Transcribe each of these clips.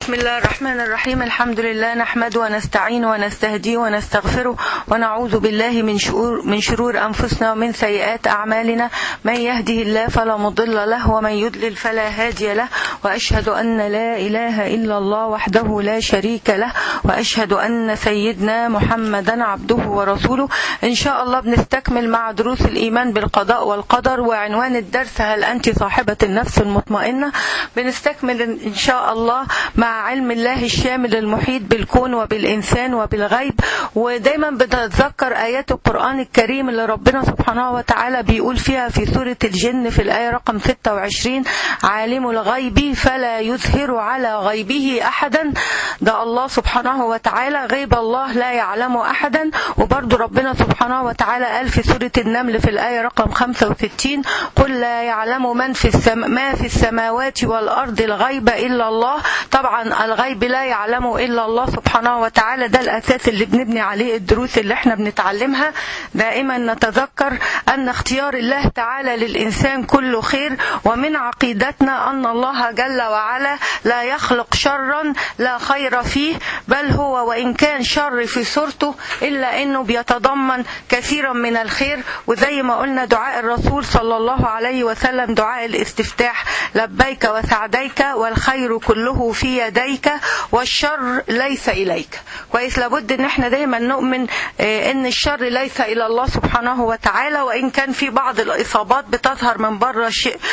بسم الله الرحمن الرحيم الحمد لله نحمده ونستعين ونستهديه ونستغفره ونعوذ بالله من شرور من شرور انفسنا ومن سيئات اعمالنا من يهده الله فلا مضل له ومن يضلل فلا هادي له واشهد ان لا اله الا الله وحده لا شريك له واشهد ان سيدنا محمدا عبده ورسوله ان شاء الله بنستكمل مع دروس الايمان بالقضاء والقدر وعنوان الدرس هل انت صاحبه النفس المطمئنه بنستكمل ان شاء الله مع علم الله الشامل المحيط بالكون وبالإنسان وبالغيب ودايما بنتذكر آيات القرآن الكريم اللي ربنا سبحانه وتعالى بيقول فيها في سورة الجن في الآية رقم 26 عالم الغيب فلا يظهر على غيبه أحدا ده الله سبحانه وتعالى غيب الله لا يعلم أحدا وبرضه ربنا سبحانه وتعالى قال في سورة النمل في الآية رقم 65 قل لا يعلم من في السم... ما في السماوات والأرض الغيب إلا الله طبعا الغيب لا يعلمه الا الله سبحانه وتعالى ده الاساس اللي بنبني عليه الدروس اللي احنا بنتعلمها دائما نتذكر ان اختيار الله تعالى للانسان كله خير ومن عقيدتنا ان الله جل وعلا لا يخلق شرا لا خير فيه بل هو وان كان شر في صورته الا انه بيتضمن كثيرا من الخير وزي ما قلنا دعاء الرسول صلى الله عليه وسلم دعاء الاستفتاح لبيك وسعديك والخير كله في يديك والشر ليس إليك كويس لابد ان احنا دايما نؤمن ان الشر ليس الى الله سبحانه وتعالى وان كان في بعض الاصابات بتظهر من بره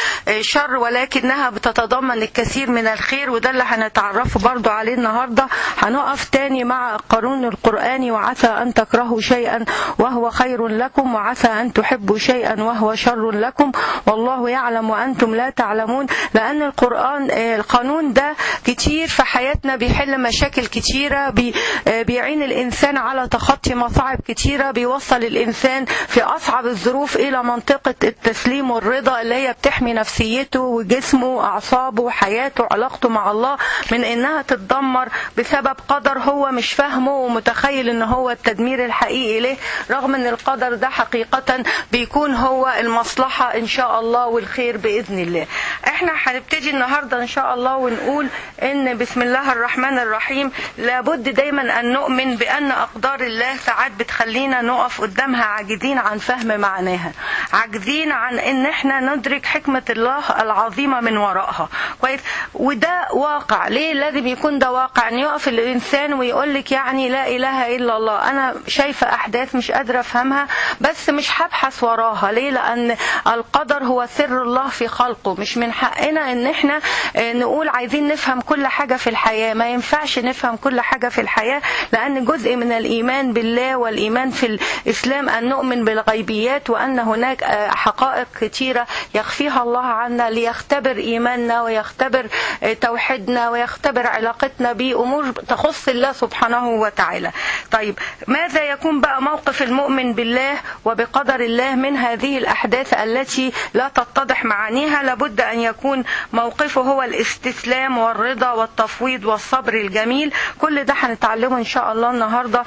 شر ولكنها بتتضمن الكثير من الخير وده اللي هنتعرفه برضو عليه النهارده هنقف تاني مع قانون القرآن وعسى ان تكرهوا شيئا وهو خير لكم وعسى ان تحبوا شيئا وهو شر لكم والله يعلم وانتم لا تعلمون لان القرآن القانون ده كتير في حياتنا بيحل مشاكل كتيرة بي بيعين الإنسان على تخطي مصاعب كتيرة بيوصل الإنسان في أصعب الظروف إلى منطقة التسليم والرضا اللي هي بتحمي نفسيته وجسمه وأعصابه وحياته وعلاقته مع الله من إنها تتدمر بسبب قدر هو مش فاهمه ومتخيل إن هو التدمير الحقيقي له رغم إن القدر ده حقيقة بيكون هو المصلحة إن شاء الله والخير بإذن الله احنا هنبتدي النهاردة إن شاء الله ونقول ان بسم الله الرحمن الرحيم لابد دايما ان نؤمن بان اقدار الله ساعات بتخلينا نقف قدامها عاجزين عن فهم معناها عاجزين عن ان احنا ندرك حكمة الله العظيمة من وراءها كويس وده واقع ليه لازم يكون ده واقع ان يقف الانسان ويقول لك يعني لا اله الا الله انا شايفة احداث مش قادرة افهمها بس مش هبحث وراها ليه لان القدر هو سر الله في خلقه مش من حقنا ان احنا نقول عايزين نفهم كل حاجة في الحياة ما ينفعش نفهم كل حاجة في الحياة لأن جزء من الإيمان بالله والإيمان في الإسلام أن نؤمن بالغيبيات وأن هناك حقائق كثيرة يخفيها الله عنا ليختبر إيماننا ويختبر توحيدنا ويختبر علاقتنا بأمور تخص الله سبحانه وتعالى طيب ماذا يكون بقى موقف المؤمن بالله وبقدر الله من هذه الأحداث التي لا تتضح معانيها لابد أن يكون موقفه هو الاستسلام والرضا والتفويض والصبر الجميل كل ده هنتعلمه ان شاء الله النهارده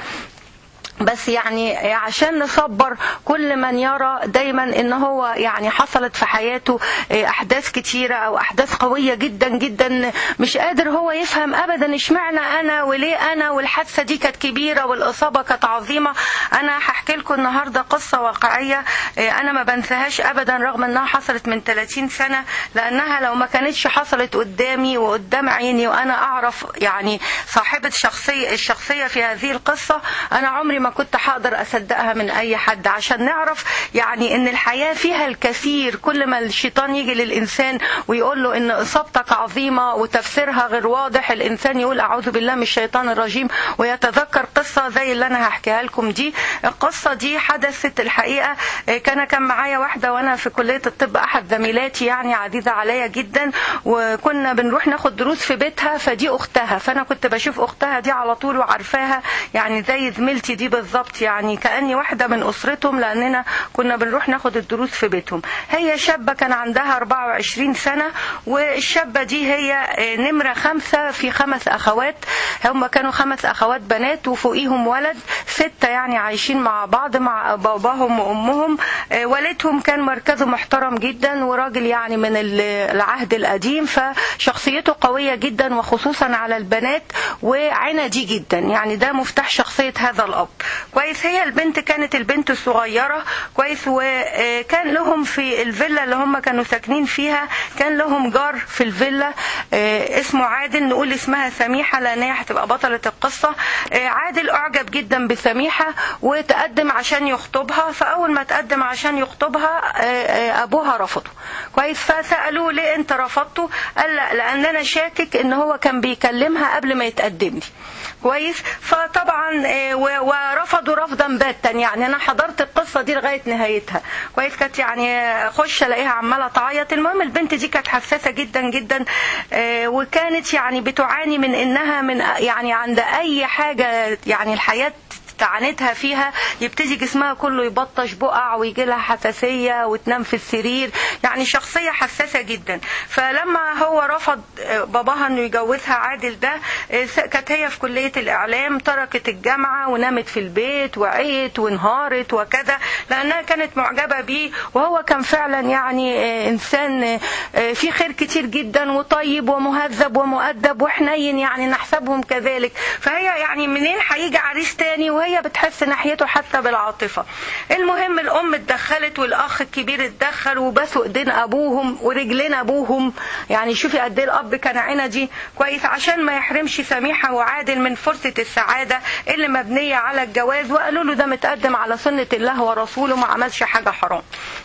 بس يعني عشان نصبر كل من يرى دايما ان هو يعني حصلت في حياته احداث كتيره او احداث قويه جدا جدا مش قادر هو يفهم ابدا اشمعنى انا وليه انا والحادثه دي كانت كبيره والاصابه كانت عظيمه انا هحكي لكم النهارده قصه واقعيه انا ما بنساهاش ابدا رغم انها حصلت من 30 سنه لانها لو ما كانتش حصلت قدامي وقدام عيني وانا اعرف يعني صاحبه شخصيه الشخصيه في هذه القصه انا عمري ما كنت هقدر اصدقها من اي حد عشان نعرف يعني ان الحياه فيها الكثير كل ما الشيطان يجي للانسان ويقول له ان اصابتك عظيمه وتفسيرها غير واضح الانسان يقول اعوذ بالله من الشيطان الرجيم ويتذكر قصه زي اللي انا هحكيها لكم دي القصه دي حدثت الحقيقه كان كان معايا واحده وانا في كليه الطب احد زميلاتي يعني عزيزه عليا جدا وكنا بنروح ناخد دروس في بيتها فدي اختها فانا كنت بشوف اختها دي على طول وعارفاها يعني زي زميلتي دي بالظبط يعني كاني واحده من اسرتهم لاننا كنا بنروح ناخد الدروس في بيتهم هي شابه كان عندها 24 سنه والشابه دي هي آه، نمره خمسه في خمس اخوات هم كانوا خمس اخوات بنات وفوقيهم ولد سته يعني عايشين مع بعض مع باباهم وامهم آه، والدهم كان مركزه محترم جدا وراجل يعني من ال- العهد القديم فشخصيته قويه جدا وخصوصا على البنات وعنجي جدا يعني ده مفتاح شخصيه هذا الاب كويس هي البنت كانت البنت الصغيره كويس وكان لهم في الفيلا اللي هم كانوا ساكنين فيها كان لهم جار في الفيلا آه، اسمه عادل نقول اسمها سميحه لان هي هتبقى بطله القصه آه، عادل اعجب جدا بسميحه وتقدم عشان يخطبها فاول ما تقدم عشان يخطبها آه، آه، ابوها رفضه كويس فسالوه ليه انت رفضته قال لا لان انا شاكك ان هو كان بيكلمها قبل ما يتقدم لي كويس فطبعا آه، و- ورفضوا رفضا باتا يعني انا حضرت القصه دي لغايه نهايتها كويس كانت يعني آه، اخش الاقيها عماله تعيط المهم البنت دي كانت حساسه جدا جدا آه، وكانت يعني بتعاني من انها من يعني عند اي حاجه يعني الحياه تعانتها فيها يبتدي جسمها كله يبطش بقع ويجي لها حساسيه وتنام في السرير يعني شخصيه حساسه جدا فلما هو رفض آه، باباها انه يجوزها عادل ده آه، س- كانت هي في كليه الاعلام تركت الجامعه ونامت في البيت وعيت وانهارت وكذا لانها كانت معجبه بيه وهو كان فعلا يعني آه، انسان آه، آه، فيه خير كتير جدا وطيب ومهذب ومؤدب وحنين يعني نحسبهم كذلك فهي يعني منين هيجي عريس تاني وهي بتحس ناحيته حتى بالعاطفه المهم الام اتدخلت والاخ الكبير اتدخل وبسوا ايدين ابوهم ورجلين ابوهم يعني شوفي قد ايه الاب كان عندي كويس عشان ما يحرمش سميحه وعادل من فرصه السعاده اللي مبنيه على الجواز وقالوا له ده متقدم على سنه الله ورسوله ما عملش حاجه حرام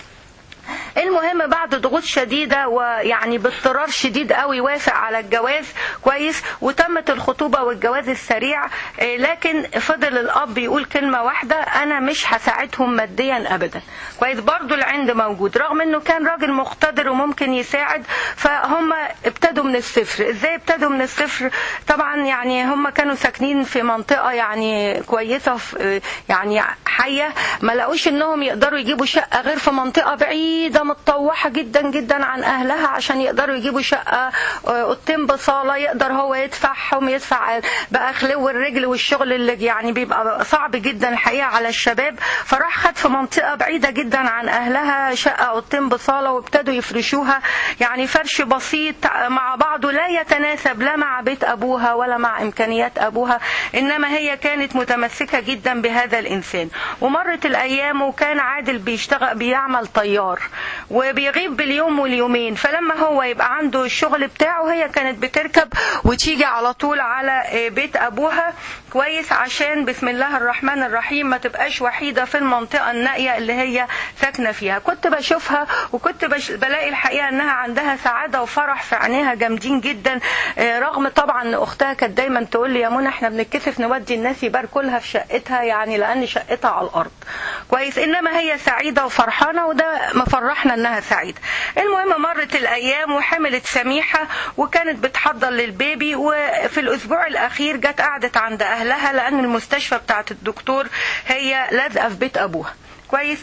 المهم بعد ضغوط شديده ويعني باضطرار شديد قوي وافق على الجواز كويس وتمت الخطوبه والجواز السريع آه، لكن فضل الاب يقول كلمه واحده انا مش هساعدهم ماديا ابدا كويس برضو العند موجود رغم انه كان راجل مقتدر وممكن يساعد فهم ابتدوا من الصفر ازاي ابتدوا من الصفر طبعا يعني هم كانوا ساكنين في منطقه يعني كويسه في يعني حيه ما لقوش انهم يقدروا يجيبوا شقه غير في منطقه بعيده متطوحه جدا جدا عن اهلها عشان يقدروا يجيبوا شقه آه، اوضتين بصاله يقدر هو يدفعهم يدفع بقى خلو الرجل والشغل اللي يعني بيبقى صعب جدا الحقيقه على الشباب فراح خد في منطقه بعيده جدا عن اهلها شقه اوضتين بصاله وابتدوا يفرشوها يعني فرش بسيط مع بعضه لا يتناسب لا مع بيت ابوها ولا مع امكانيات ابوها انما هي كانت متمسكه جدا بهذا الانسان ومرت الايام وكان عادل بيشتغل بيعمل طيار وبيغيب باليوم واليومين فلما هو يبقى عنده الشغل بتاعه هي كانت بتركب وتيجي على طول على بيت ابوها كويس عشان بسم الله الرحمن الرحيم ما تبقاش وحيده في المنطقه النائيه اللي هي ساكنه فيها كنت بشوفها وكنت بش بلاقي الحقيقه انها عندها سعاده وفرح في عينيها جامدين جدا آه، رغم طبعا ان اختها كانت دايما تقول لي يا منى احنا بنتكسف نودي الناس يباركوا لها في شقتها يعني لان شقتها على الارض كويس انما هي سعيده وفرحانه وده مفرحنا انها سعيده المهم مرت الايام وحملت سميحه وكانت بتحضر للبيبي وفي الاسبوع الاخير جت قعدت عند اهلها لان المستشفى بتاعت الدكتور هي لازقه في بيت ابوها كويس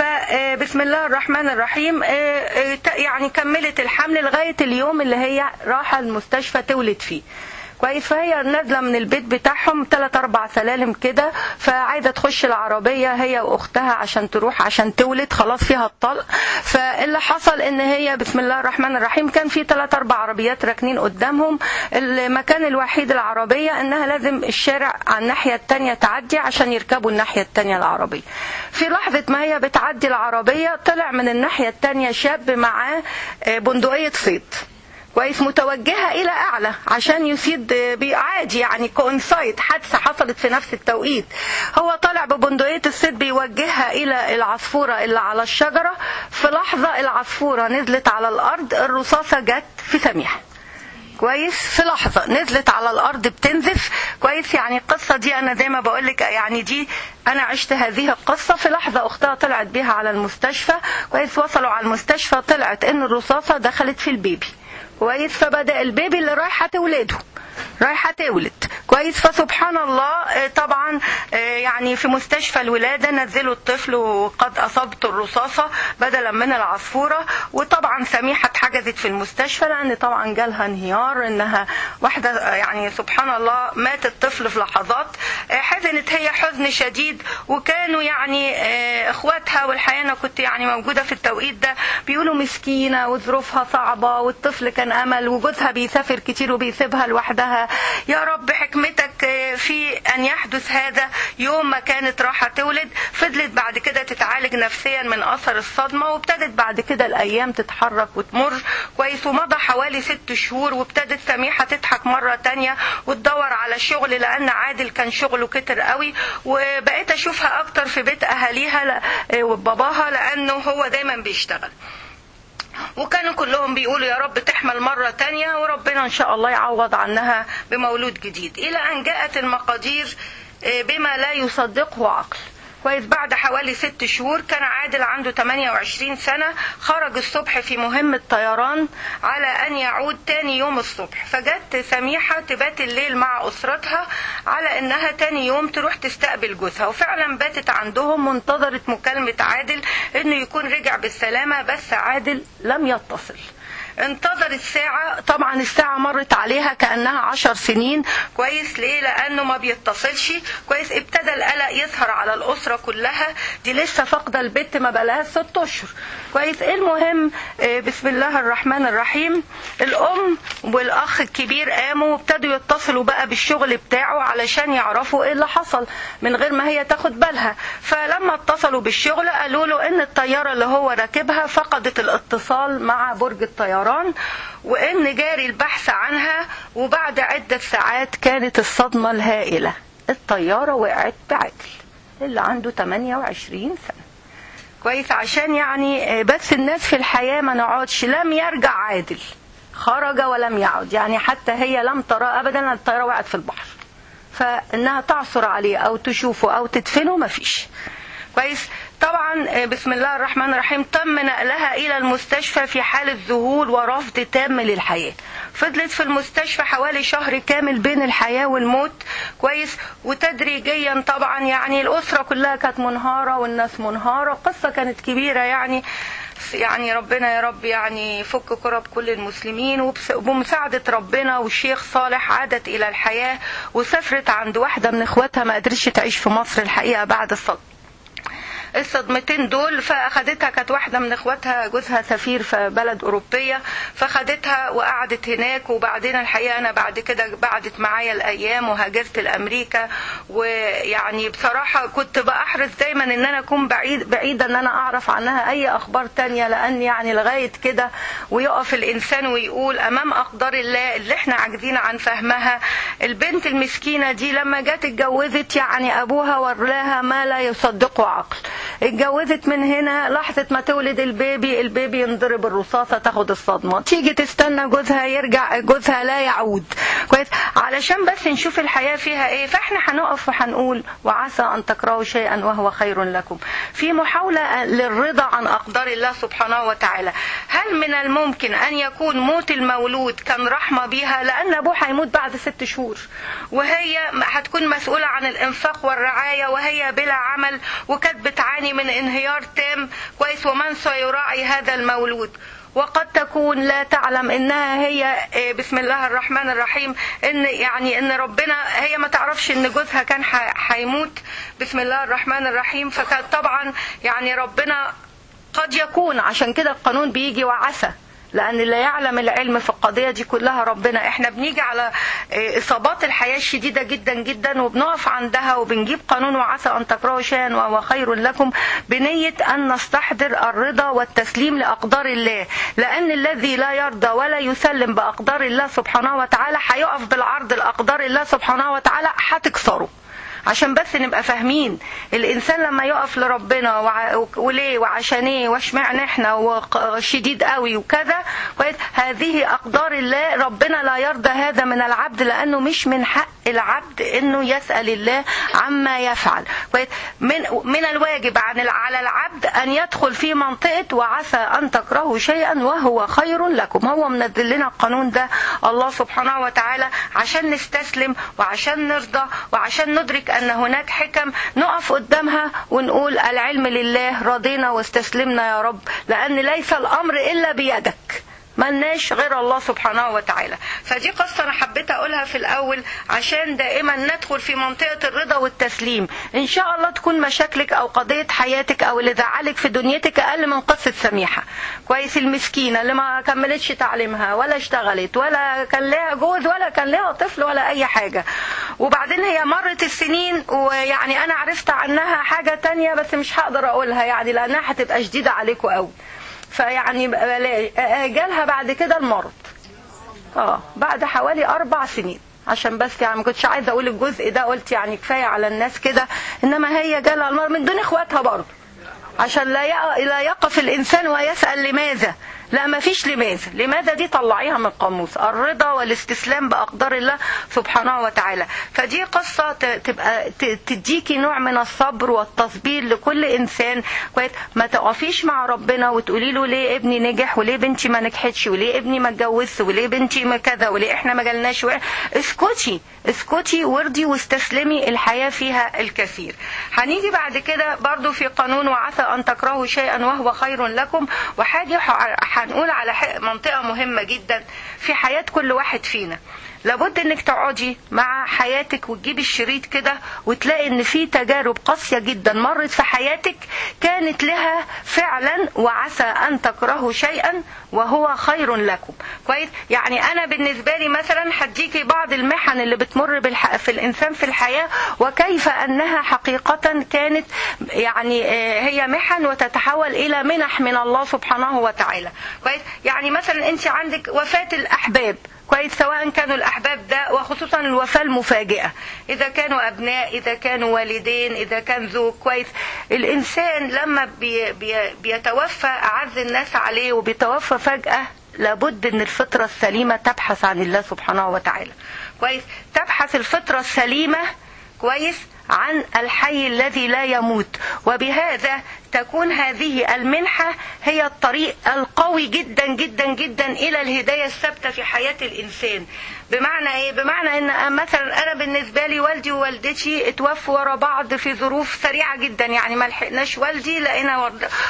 فبسم الله الرحمن الرحيم آه، آه، يعني كملت الحمل لغايه اليوم اللي هي راحه المستشفى تولد فيه كويس فهي نازله من البيت بتاعهم ثلاث اربع سلالم كده فعايزه تخش العربيه هي واختها عشان تروح عشان تولد خلاص فيها الطلق فاللي حصل ان هي بسم الله الرحمن الرحيم كان في ثلاث اربع عربيات راكنين قدامهم المكان الوحيد العربيه انها لازم الشارع على الناحيه الثانيه تعدي عشان يركبوا الناحيه الثانيه العربيه في لحظه ما هي بتعدي العربيه طلع من الناحيه الثانيه شاب معاه آه، بندقيه صيد كويس متوجهة إلى أعلى عشان يصيد بي- عادي يعني كونسايد حادثة حصلت في نفس التوقيت هو طالع ببندقية الصيد بيوجهها إلى العصفورة اللي على الشجرة في لحظة العصفورة نزلت على الأرض الرصاصة جت في سميحة كويس في لحظه نزلت على الارض بتنزف كويس يعني القصه دي انا زي ما بقول لك يعني دي انا عشت هذه القصه في لحظه اختها طلعت بيها على المستشفى كويس وصلوا على المستشفى طلعت ان الرصاصه دخلت في البيبي كويس فبدا البيبي اللي رايحه تولده رايحه تولد كويس فسبحان الله آه، طبعا آه، يعني في مستشفى الولاده نزلوا الطفل وقد اصابته الرصاصه بدلا من العصفوره وطبعا سميحه اتحجزت في المستشفى لان طبعا جالها انهيار انها واحده آه، يعني سبحان الله مات الطفل في لحظات آه، حزنت هي حزن شديد وكانوا يعني آه، اخواتها والحقيقه انا كنت يعني موجوده في التوقيت ده بيقولوا مسكينه وظروفها صعبه والطفل كان امل وجوزها بيسافر كتير وبيسيبها لوحدها يا رب حكمتك آه، في ان يحدث هذا يوم ما كانت راحه تولد فضلت بعد كده تتعالج نفسيا من اثر الصدمه وابتدت بعد كده الايام تتحرك وتمر كويس ومضى حوالي ست شهور وابتدت سميحه تضحك مره تانية وتدور على شغل لان عادل كان شغله كتر قوي وبقيت اشوفها اكتر في بيت اهاليها ل- آه، وباباها لانه هو دايما بيشتغل وكانوا كلهم بيقولوا يا رب تحمل مرة تانية وربنا إن شاء الله يعوض عنها بمولود جديد إلى أن جاءت المقادير آه، بما لا يصدقه عقل كويس بعد حوالي ست شهور كان عادل عنده 28 سنة خرج الصبح في مهمة طيران على أن يعود تاني يوم الصبح فجت سميحة تبات الليل مع أسرتها على أنها تاني يوم تروح تستقبل جوزها وفعلا باتت عندهم وانتظرت مكالمة عادل أنه يكون رجع بالسلامة بس عادل لم يتصل انتظرت ساعة طبعا الساعة مرت عليها كأنها عشر سنين كويس ليه لأنه ما بيتصلش كويس ابتدى القلق يظهر على الأسرة كلها دي لسه فاقدة البت ما بقالهاش ست أشهر كويس المهم آه، بسم الله الرحمن الرحيم الأم والأخ الكبير قاموا وابتدوا يتصلوا بقى بالشغل بتاعه علشان يعرفوا ايه اللي حصل من غير ما هي تاخد بالها فلما اتصلوا بالشغل قالوا له ان الطيارة اللي هو راكبها فقدت الاتصال مع برج الطيران وان جاري البحث عنها وبعد عدة ساعات كانت الصدمة الهائلة الطيارة وقعت بعدل اللي عنده 28 سنة كويس عشان يعني آه، بس الناس في الحياة ما نقعدش لم يرجع عادل خرج ولم يعد يعني حتى هي لم ترى ابدا الطيارة وقعت في البحر فانها تعثر عليه او تشوفه او تدفنه مفيش كويس طبعا آه، بسم الله الرحمن الرحيم تم نقلها الى المستشفى في حالة ذهول ورفض تام للحياة فضلت في المستشفى حوالي شهر كامل بين الحياة والموت كويس وتدريجيا طبعا يعني الأسرة كلها كانت منهارة والناس منهارة قصة كانت كبيرة يعني يعني ربنا يا رب يعني يفك كرب كل المسلمين وبس- وبمساعدة ربنا والشيخ صالح عادت إلى الحياة وسافرت عند واحدة من إخواتها ما قدرتش تعيش في مصر الحقيقة بعد الصدمة الصدمتين دول فاخدتها كانت واحده من اخواتها جوزها سفير في بلد اوروبيه فخدتها وقعدت هناك وبعدين الحقيقه انا بعد كده بعدت معايا الايام وهاجرت لامريكا ويعني بصراحه كنت بحرص دايما ان انا اكون بعيد بعيده ان انا اعرف عنها اي اخبار تانية لان يعني لغايه كده ويقف الانسان ويقول امام اقدار الله اللي احنا عاجزين عن فهمها البنت المسكينه دي لما جت اتجوزت يعني ابوها وراها ما لا يصدقه عقل اتجوزت من هنا لحظة ما تولد البيبي البيبي ينضرب الرصاصة تاخد الصدمة تيجي تستنى جوزها يرجع جوزها لا يعود كويس علشان بس نشوف الحياة فيها ايه فاحنا هنقف وهنقول وعسى ان تكرهوا شيئا وهو خير لكم في محاولة للرضا عن اقدار الله سبحانه وتعالى هل من الممكن ان يكون موت المولود كان رحمة بيها لان ابوه هيموت بعد ست شهور وهي هتكون مسؤولة عن الانفاق والرعاية وهي بلا عمل وكانت بتعاني من انهيار تام كويس ومن سيراعي هذا المولود وقد تكون لا تعلم انها هي إيه، بسم الله الرحمن الرحيم ان يعني ان ربنا هي ما تعرفش ان جوزها كان ح- هيموت بسم الله الرحمن الرحيم فكان طبعا يعني ربنا قد يكون عشان كده القانون بيجي وعسى لان لا يعلم العلم في القضيه دي كلها ربنا احنا بنيجي على إيه، اصابات الحياه الشديده جدا جدا وبنقف عندها وبنجيب قانون وعسى ان تكرهوا شيئا وهو خير لكم بنيه ان نستحضر الرضا والتسليم لاقدار الله لان الذي لا يرضى ولا يسلم باقدار الله سبحانه وتعالى هيقف بالعرض لاقدار الله سبحانه وتعالى هتكسره عشان بس نبقى فاهمين الانسان لما يقف لربنا وع... وليه وعشان ايه واشمعنى احنا وشديد قوي وكذا كويس هذه اقدار الله ربنا لا يرضى هذا من العبد لانه مش من حق العبد انه يسال الله عما يفعل كويس من من الواجب عن على العبد ان يدخل في منطقه وعسى ان تكرهوا شيئا وهو خير لكم هو منزل لنا القانون ده الله سبحانه وتعالى عشان نستسلم وعشان نرضى وعشان ندرك ان هناك حكم نقف قدامها ونقول العلم لله رضينا واستسلمنا يا رب لان ليس الامر الا بيدك ملناش غير الله سبحانه وتعالى فدي قصة أنا حبيت أقولها في الأول عشان دائما ندخل في منطقة الرضا والتسليم إن شاء الله تكون مشاكلك أو قضية حياتك أو اللي زعلك في دنيتك أقل من قصة سميحة كويس المسكينة اللي ما كملتش تعليمها ولا اشتغلت ولا كان لها جوز ولا كان لها طفل ولا أي حاجة وبعدين هي مرت السنين ويعني أنا عرفت عنها حاجة تانية بس مش هقدر أقولها يعني لأنها هتبقى شديدة عليكم قوي فيعني جالها بعد كده المرض اه بعد حوالي اربع سنين عشان بس يعني ما كنتش عايزه اقول الجزء ده قلت يعني كفايه على الناس كده انما هي جالها المرض من دون اخواتها برضه عشان لا لا يقف الانسان ويسال لماذا لا ما فيش لماذا لماذا دي طلعيها من القاموس الرضا والاستسلام بأقدار الله سبحانه وتعالى فدي قصة تبقى تديكي نوع من الصبر والتصبير لكل إنسان كويس ما تقفيش مع ربنا وتقولي له ليه ابني نجح وليه بنتي ما نجحتش وليه ابني ما اتجوزش وليه بنتي ما كذا وليه احنا ما جالناش اسكتي اسكتي وردي واستسلمي الحياة فيها الكثير هنيجي بعد كده برضو في قانون وعسى أن تكرهوا شيئا وهو خير لكم وحاجة هنقول على منطقة مهمة جدا في حياة كل واحد فينا لابد انك تقعدي مع حياتك وتجيبي الشريط كده وتلاقي ان في تجارب قاسية جدا مرت في حياتك كانت لها فعلا وعسى ان تكرهوا شيئا وهو خير لكم كويس يعني انا بالنسبة لي مثلا هديكي بعض المحن اللي بتمر بالح... في الانسان في الحياة وكيف انها حقيقة كانت يعني هي محن وتتحول الى منح من الله سبحانه وتعالى كويس يعني مثلا انت عندك وفاة الاحباب كويس سواء كانوا الأحباب ده وخصوصا الوفاة المفاجئة إذا كانوا أبناء إذا كانوا والدين إذا كان زوج كويس الإنسان لما بي بي بيتوفى أعز الناس عليه وبيتوفى فجأة لابد ان الفطرة السليمة تبحث عن الله سبحانه وتعالى كويس تبحث الفطرة السليمة كويس عن الحي الذي لا يموت وبهذا تكون هذه المنحة هي الطريق القوي جدا جدا جدا إلى الهداية الثابتة في حياة الإنسان بمعنى إيه؟ بمعنى إن مثلا أنا بالنسبة لي والدي ووالدتي اتوفوا ورا بعض في ظروف سريعة جدا يعني ما لحقناش والدي لقينا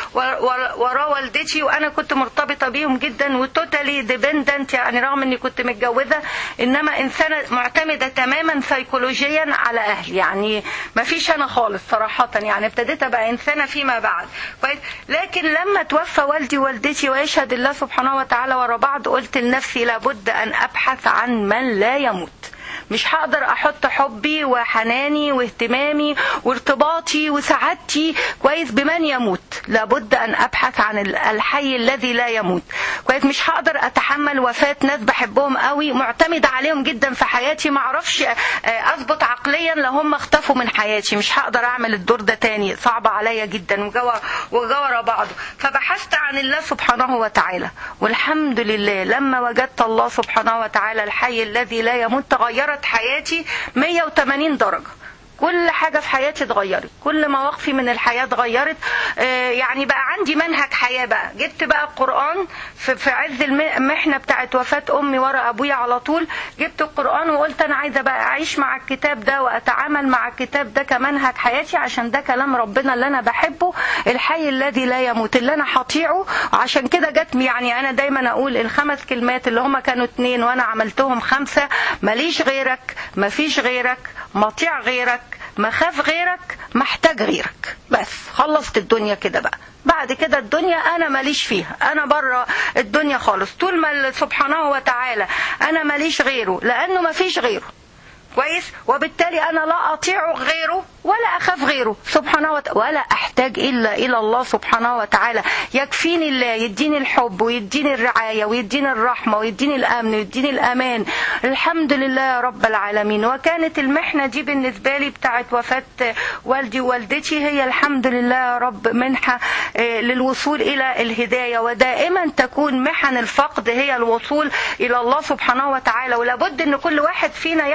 ورا والدتي وأنا كنت مرتبطة بيهم جدا وتوتالي ديبندنت يعني رغم إني كنت متجوزة إنما إنسانة معتمدة تماما سيكولوجيا على أهلي يعني ما فيش أنا خالص صراحة يعني ابتديت أبقى إنسانة فيما بعد كويس لكن لما توفى والدي ووالدتي ويشهد الله سبحانه وتعالى ورا بعض قلت لنفسي لابد أن أبحث عن من لا يموت مش هقدر احط حبي وحناني واهتمامي وارتباطي وسعادتي كويس بمن يموت لابد ان ابحث عن الحي الذي لا يموت كويس مش هقدر اتحمل وفاة ناس بحبهم قوي معتمد عليهم جدا في حياتي ما اعرفش اظبط عقليا لو هم اختفوا من حياتي مش هقدر اعمل الدور ده تاني صعب عليا جدا وجوا وجوا بعضه فبحثت عن الله سبحانه وتعالى والحمد لله لما وجدت الله سبحانه وتعالى الحي الذي لا يموت تغيرت اتغيرت حياتي 180 درجة كل حاجة في حياتي اتغيرت كل مواقفي من الحياة اتغيرت آه يعني بقى عندي منهج حياة بقى جبت بقى القرآن في, في عز المحنة بتاعت وفاة أمي ورا أبويا على طول جبت القرآن وقلت أنا عايزة بقى أعيش مع الكتاب ده وأتعامل مع الكتاب ده كمنهج حياتي عشان ده كلام ربنا اللي أنا بحبه الحي الذي لا يموت اللي أنا هطيعه وعشان كده جت يعني أنا دايما أقول الخمس كلمات اللي هما كانوا اتنين وأنا عملتهم خمسة ماليش غيرك مفيش غيرك مطيع غيرك مخاف غيرك محتاج غيرك بس خلصت الدنيا كده بقى بعد كده الدنيا انا ماليش فيها انا بره الدنيا خالص طول ما سبحانه وتعالى انا ماليش غيره لانه مفيش غيره كويس وبالتالي انا لا اطيع غيره ولا اخاف غيره سبحانه وتعالى ولا احتاج الا الى الله سبحانه وتعالى يكفيني الله يديني الحب ويديني الرعايه ويديني الرحمه ويديني الامن ويديني الامان الحمد لله يا رب العالمين وكانت المحنه دي بالنسبه لي بتاعت وفاه والدي ووالدتي هي الحمد لله يا رب منحه للوصول الى الهدايه ودائما تكون محن الفقد هي الوصول الى الله سبحانه وتعالى ولابد ان كل واحد فينا يعرف كده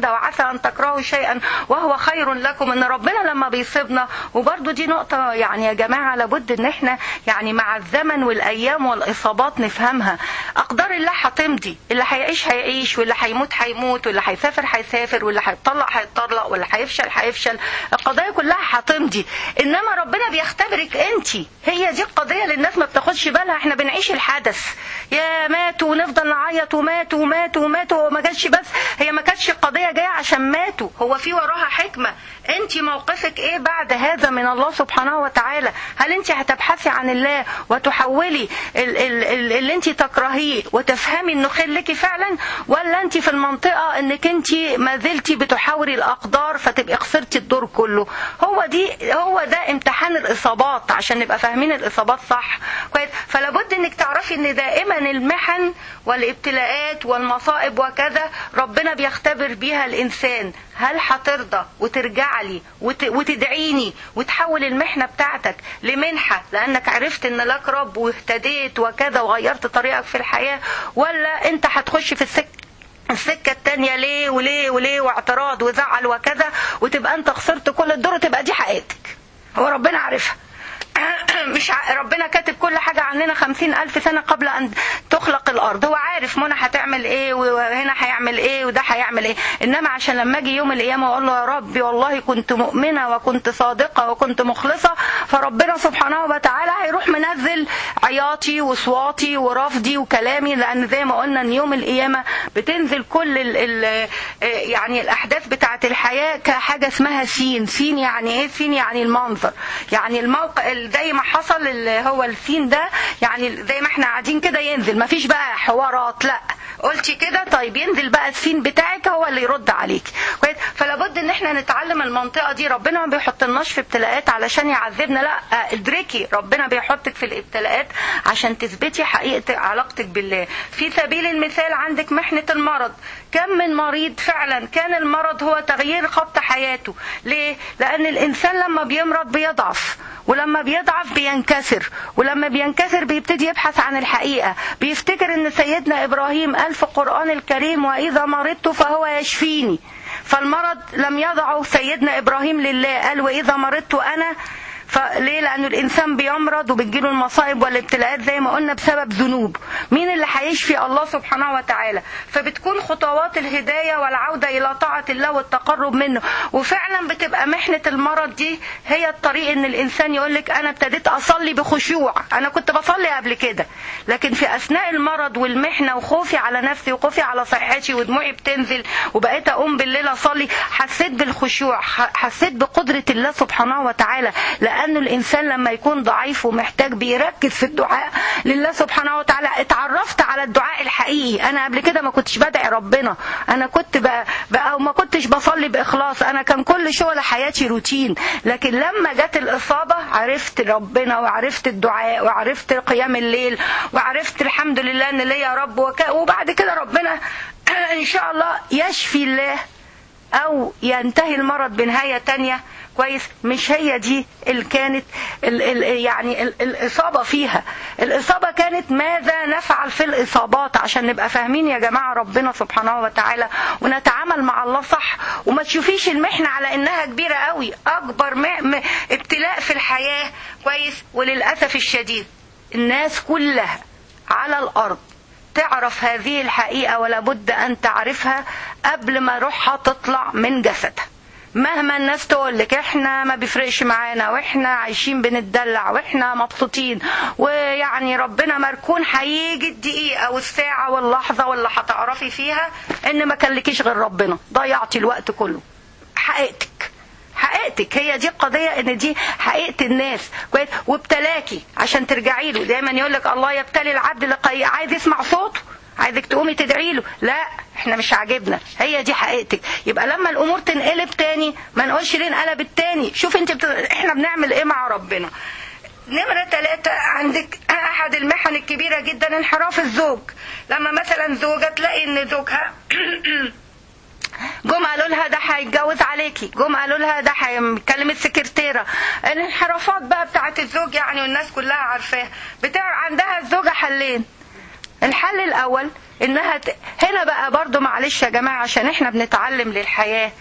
كده وعسى ان تكرهوا شيئا وهو خير لكم ان ربنا لما بيصيبنا وبرده دي نقطه يعني يا جماعه لابد ان احنا يعني مع الزمن والايام والاصابات نفهمها اقدار الله هتمضي اللي هيعيش هيعيش واللي هيموت هيموت واللي هيسافر هيسافر واللي هيتطلق هيتطلق واللي هيفشل هيفشل القضايا كلها هتمضي انما ربنا بيختبرك انت هي دي القضيه اللي الناس ما بتاخدش بالها احنا بنعيش الحدث يا ماتوا ونفضل نعيط وماتوا وماتوا وماتوا وما جاتش بس هي ما كانتش القضيه جايه عشان ماتوا هو في وراها حكمه انت موقفك ايه بعد هذا من الله سبحانه وتعالى هل انت هتبحثي عن الله وتحولي ال- ال- ال- اللي انت تكرهيه وتفهمي انه خير لك فعلا ولا انت في المنطقه انك انت ما زلتي بتحاوري الاقدار فتبقي خسرتي الدور كله هو دي هو ده امتحان الاصابات عشان نبقى فاهمين الاصابات صح كويس فلا بد انك تعرفي ان دائما المحن والابتلاءات والمصائب وكذا ربنا بيختبر بيها الانسان هل هترضى وترجع لي وت... وتدعيني وتحول المحنه بتاعتك لمنحه لانك عرفت ان لك رب واهتديت وكذا وغيرت طريقك في الحياه ولا انت هتخش في السكه السكة التانية ليه وليه وليه واعتراض وزعل وكذا وتبقى انت خسرت كل الدور وتبقى دي حقيقتك هو ربنا عارفها مش ع... ربنا كاتب كل حاجة عننا خمسين ألف سنة قبل أن تخلق الأرض هو عارف منى هتعمل إيه وهنا هيعمل إيه وده هيعمل إيه إنما عشان لما أجي يوم القيامة وأقول له يا ربي والله كنت مؤمنة وكنت صادقة وكنت مخلصة فربنا سبحانه وتعالى هيروح منزل عياطي وصواتي ورفضي وكلامي لأن زي ما قلنا إن يوم القيامة بتنزل كل ال ال يعني الأحداث بتاعة الحياة كحاجة اسمها سين سين يعني إيه سين يعني المنظر يعني الموقع زي ما حصل اللي هو السين ده يعني زي ما احنا قاعدين كده ينزل مفيش بقى حوارات لا قلتي كده طيب ينزل بقى السين بتاعك هو اللي يرد عليك كويس فلابد ان احنا نتعلم المنطقه دي ربنا ما بيحطلناش في ابتلاءات علشان يعذبنا لا ادركي ربنا بيحطك في الابتلاءات عشان تثبتي حقيقه علاقتك بالله في سبيل المثال عندك محنه المرض كم من مريض فعلا كان المرض هو تغيير خط حياته ليه لان الانسان لما بيمرض بيضعف ولما بيضعف بينكسر ولما بينكسر بيبتدي يبحث عن الحقيقة بيفتكر ان سيدنا ابراهيم قال في القرآن الكريم واذا مرضت فهو يشفيني فالمرض لم يضعه سيدنا ابراهيم لله قال واذا مرضت انا فليه لأن الإنسان بيمرض وبتجيله المصائب والابتلاءات زي ما قلنا بسبب ذنوب مين اللي هيشفي الله سبحانه وتعالى فبتكون خطوات الهداية والعودة إلى طاعة الله والتقرب منه وفعلا بتبقى محنة المرض دي هي الطريق إن الإنسان يقول لك أنا ابتديت أصلي بخشوع أنا كنت بصلي قبل كده لكن في أثناء المرض والمحنة وخوفي على نفسي وخوفي على صحتي ودموعي بتنزل وبقيت أقوم بالليل أصلي حسيت بالخشوع حسيت بقدرة الله سبحانه وتعالى لأن لأن الإنسان لما يكون ضعيف ومحتاج بيركز في الدعاء لله سبحانه وتعالى اتعرفت على الدعاء الحقيقي أنا قبل كده ما كنتش بدعي ربنا أنا كنت بقى, بقى وما كنتش بصلي بإخلاص أنا كان كل شغل حياتي روتين لكن لما جت الإصابة عرفت ربنا وعرفت الدعاء وعرفت قيام الليل وعرفت الحمد لله إن ليا رب وك... وبعد كده ربنا إن شاء الله يشفي الله أو ينتهي المرض بنهاية تانية كويس مش هي دي اللي كانت ال ال يعني ال الإصابة فيها الإصابة كانت ماذا نفعل في الإصابات عشان نبقى فاهمين يا جماعة ربنا سبحانه وتعالى ونتعامل مع الله صح وما تشوفيش المحنة على إنها كبيرة قوي أكبر م ابتلاء في الحياة كويس وللأسف الشديد الناس كلها على الأرض تعرف هذه الحقيقة ولا بد أن تعرفها قبل ما روحها تطلع من جسدها مهما الناس تقول لك احنا ما بيفرقش معانا واحنا عايشين بنتدلع واحنا مبسوطين ويعني ربنا مركون هيجي الدقيقه والساعه واللحظه واللي هتعرفي فيها ان ما كلكيش غير ربنا ضيعتي الوقت كله حقيقتك حقيقتك هي دي القضية ان دي حقيقة الناس كويس وابتلاكي عشان ترجعي له دايما يقول لك الله يبتلي العبد لقي عايز يسمع صوته عايزك تقومي تدعي له لا احنا مش عاجبنا هي دي حقيقتك يبقى لما الامور تنقلب تاني ما نقولش ليه انقلبت تاني شوف انت بت... احنا بنعمل ايه مع ربنا نمرة ثلاثة عندك أحد المحن الكبيرة جدا انحراف الزوج لما مثلا زوجة تلاقي إن زوجها جم قالوا لها ده هيتجوز عليكي جم قالوا لها ده هيكلم السكرتيرة الانحرافات بقى بتاعت الزوج يعني والناس كلها عارفاها بتاع عندها الزوجة حلين الحل الاول انها ت... هنا بقى برضو معلش يا جماعه عشان احنا بنتعلم للحياه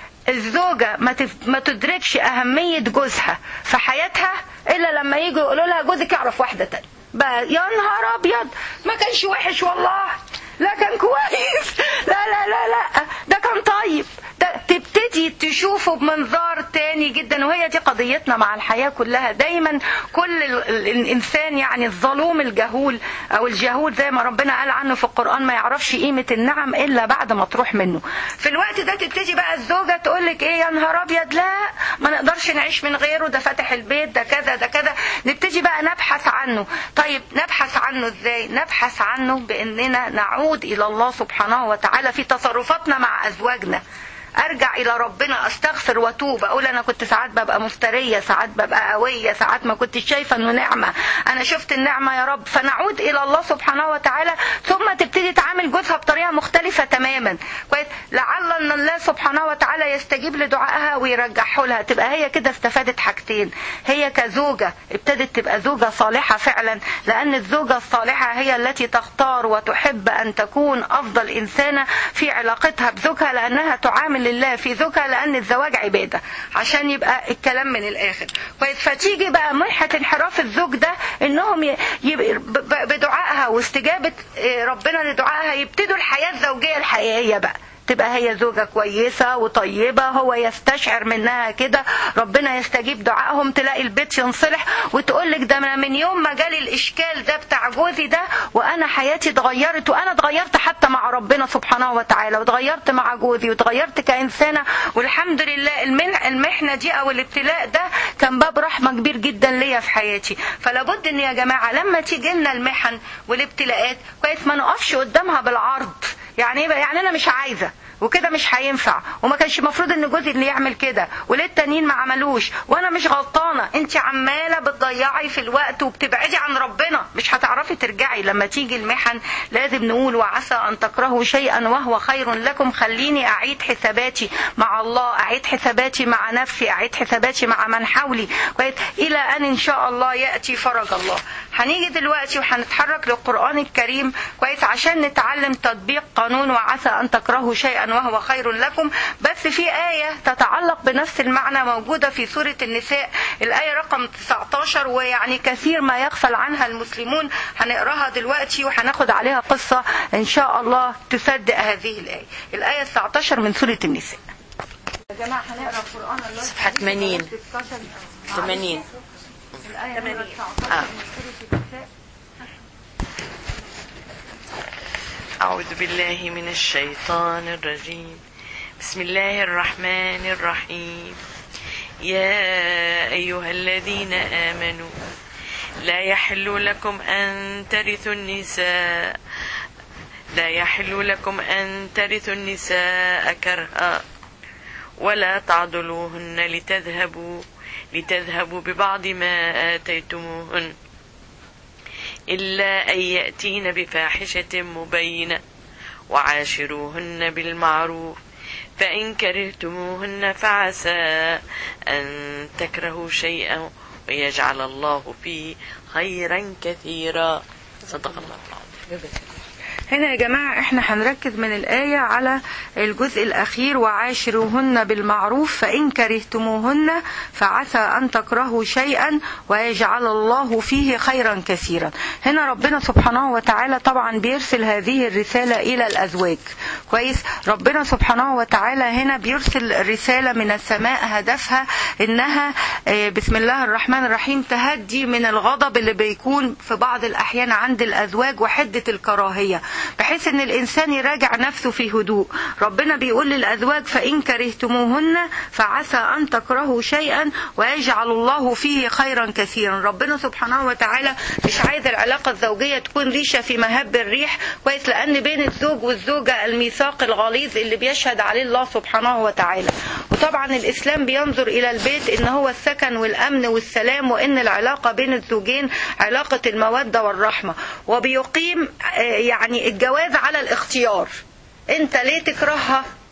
الزوجة ما, تف... ما تدركش أهمية جوزها في حياتها إلا لما يجوا يقولوا لها جوزك يعرف واحدة تانية بقى يا نهار أبيض ما كانش وحش والله لا كان كويس لا لا لا لا ده كان طيب ده تبتدي تشوفه بمنظار تاني جدا وهي دي قضيتنا مع الحياة كلها دايما كل ال- ال- الإنسان يعني الظلوم الجهول أو الجهول زي ما ربنا قال عنه في القرآن ما يعرفش قيمة النعم إلا بعد ما تروح منه في الوقت ده تبتدي بقى الزوجة تقول لك إيه يا نهار أبيض لا ما نقدرش نعيش من غيره ده فاتح البيت ده كذا ده كذا نبتدي بقى نبحث عنه طيب نبحث عنه إزاي نبحث عنه بأننا نعود إلى الله سبحانه وتعالى في تصرفاتنا مع أزواجنا ارجع الى ربنا استغفر واتوب اقول انا كنت ساعات ببقى مفتريه ساعات ببقى قويه ساعات ما كنتش شايفه انه نعمه انا شفت النعمه يا رب فنعود الى الله سبحانه وتعالى ثم تبتدي تعامل جوزها بطريقه مختلفه تماما كويس لعل ان الله سبحانه وتعالى يستجيب لدعائها ويرجعه لها تبقى هي كده استفادت حاجتين هي كزوجه ابتدت تبقى زوجه صالحه فعلا لان الزوجه الصالحه هي التي تختار وتحب ان تكون افضل انسانه في علاقتها بزوجها لانها تعامل لله في زوجها لان الزواج عباده عشان يبقى الكلام من الاخر كويس فتيجي بقى منحه انحراف الزوج ده انهم ي- يبقى ب- ب- بدعائها واستجابه آه، ربنا لدعائها يبتدوا الحياه الزوجيه الحقيقيه بقى تبقى هي زوجة كويسة وطيبة هو يستشعر منها كده ربنا يستجيب دعائهم تلاقي البيت ينصلح وتقول لك ده أنا من يوم ما جالي الإشكال ده بتاع جوزي ده وأنا حياتي اتغيرت وأنا اتغيرت حتى مع ربنا سبحانه وتعالى واتغيرت مع جوزي واتغيرت كإنسانة والحمد لله المن- المحنة دي أو الابتلاء ده كان باب رحمة كبير جدا ليا في حياتي فلا بد إن يا جماعة لما تيجي لنا المحن والابتلاءات كويس ما نقفش قدامها بالعرض يعني ايه بقى؟ يعني انا مش عايزه وكده مش هينفع وما كانش المفروض ان جوزي اللي يعمل كده وليه التانيين ما عملوش وانا مش غلطانه انت عماله بتضيعي في الوقت وبتبعدي عن ربنا مش هتعرفي ترجعي لما تيجي المحن لازم نقول وعسى ان تكرهوا شيئا وهو خير لكم خليني اعيد حساباتي مع الله اعيد حساباتي مع نفسي اعيد حساباتي مع من حولي كويس الى ان ان شاء الله ياتي فرج الله هنيجي دلوقتي وهنتحرك للقران الكريم كويس عشان نتعلم تطبيق قانون وعسى ان تكرهوا شيئا وهو خير لكم بس في آية تتعلق بنفس المعنى موجودة في سورة النساء الآية رقم 19 ويعني كثير ما يغفل عنها المسلمون هنقراها دلوقتي وهناخد عليها قصة إن شاء الله تصدق هذه الآية الآية 19 من سورة النساء يا جماعة هنقرا القرآن الله صفحة 80. 80 الآية 80 آه. من سورة النساء أعوذ بالله من الشيطان الرجيم بسم الله الرحمن الرحيم يا أيها الذين آمنوا لا يحل لكم أن ترثوا النساء لا يحل لكم أن ترثوا النساء كرها ولا تعضلوهن لتذهبوا لتذهبوا ببعض ما آتيتموهن إلا أن يأتين بفاحشة مبينة وعاشروهن بالمعروف فإن كرهتموهن فعسى أن تكرهوا شيئا ويجعل الله فيه خيرا كثيرا صدق الله العظيم هنا يا جماعة احنا هنركز من الآية على الجزء الأخير وعاشروهن بالمعروف فإن كرهتموهن فعسى أن تكرهوا شيئا ويجعل الله فيه خيرا كثيرا هنا ربنا سبحانه وتعالى طبعا بيرسل هذه الرسالة إلى الأزواج كويس ربنا سبحانه وتعالى هنا بيرسل رسالة من السماء هدفها إنها آه، بسم الله الرحمن الرحيم تهدي من الغضب اللي بيكون في بعض الأحيان عند الأزواج وحدة الكراهية بحيث ان الانسان يراجع نفسه في هدوء ربنا بيقول للازواج فان كرهتموهن فعسى ان تكرهوا شيئا ويجعل الله فيه خيرا كثيرا ربنا سبحانه وتعالى مش عايز العلاقه الزوجيه تكون ريشه في مهب الريح كويس لان بين الزوج والزوجه الميثاق الغليظ اللي بيشهد عليه الله سبحانه وتعالى وطبعا الاسلام بينظر الى البيت ان هو السكن والامن والسلام وان العلاقه بين الزوجين علاقه الموده والرحمه وبيقيم آه، يعني الجواز على الاختيار انت ليه تكرهها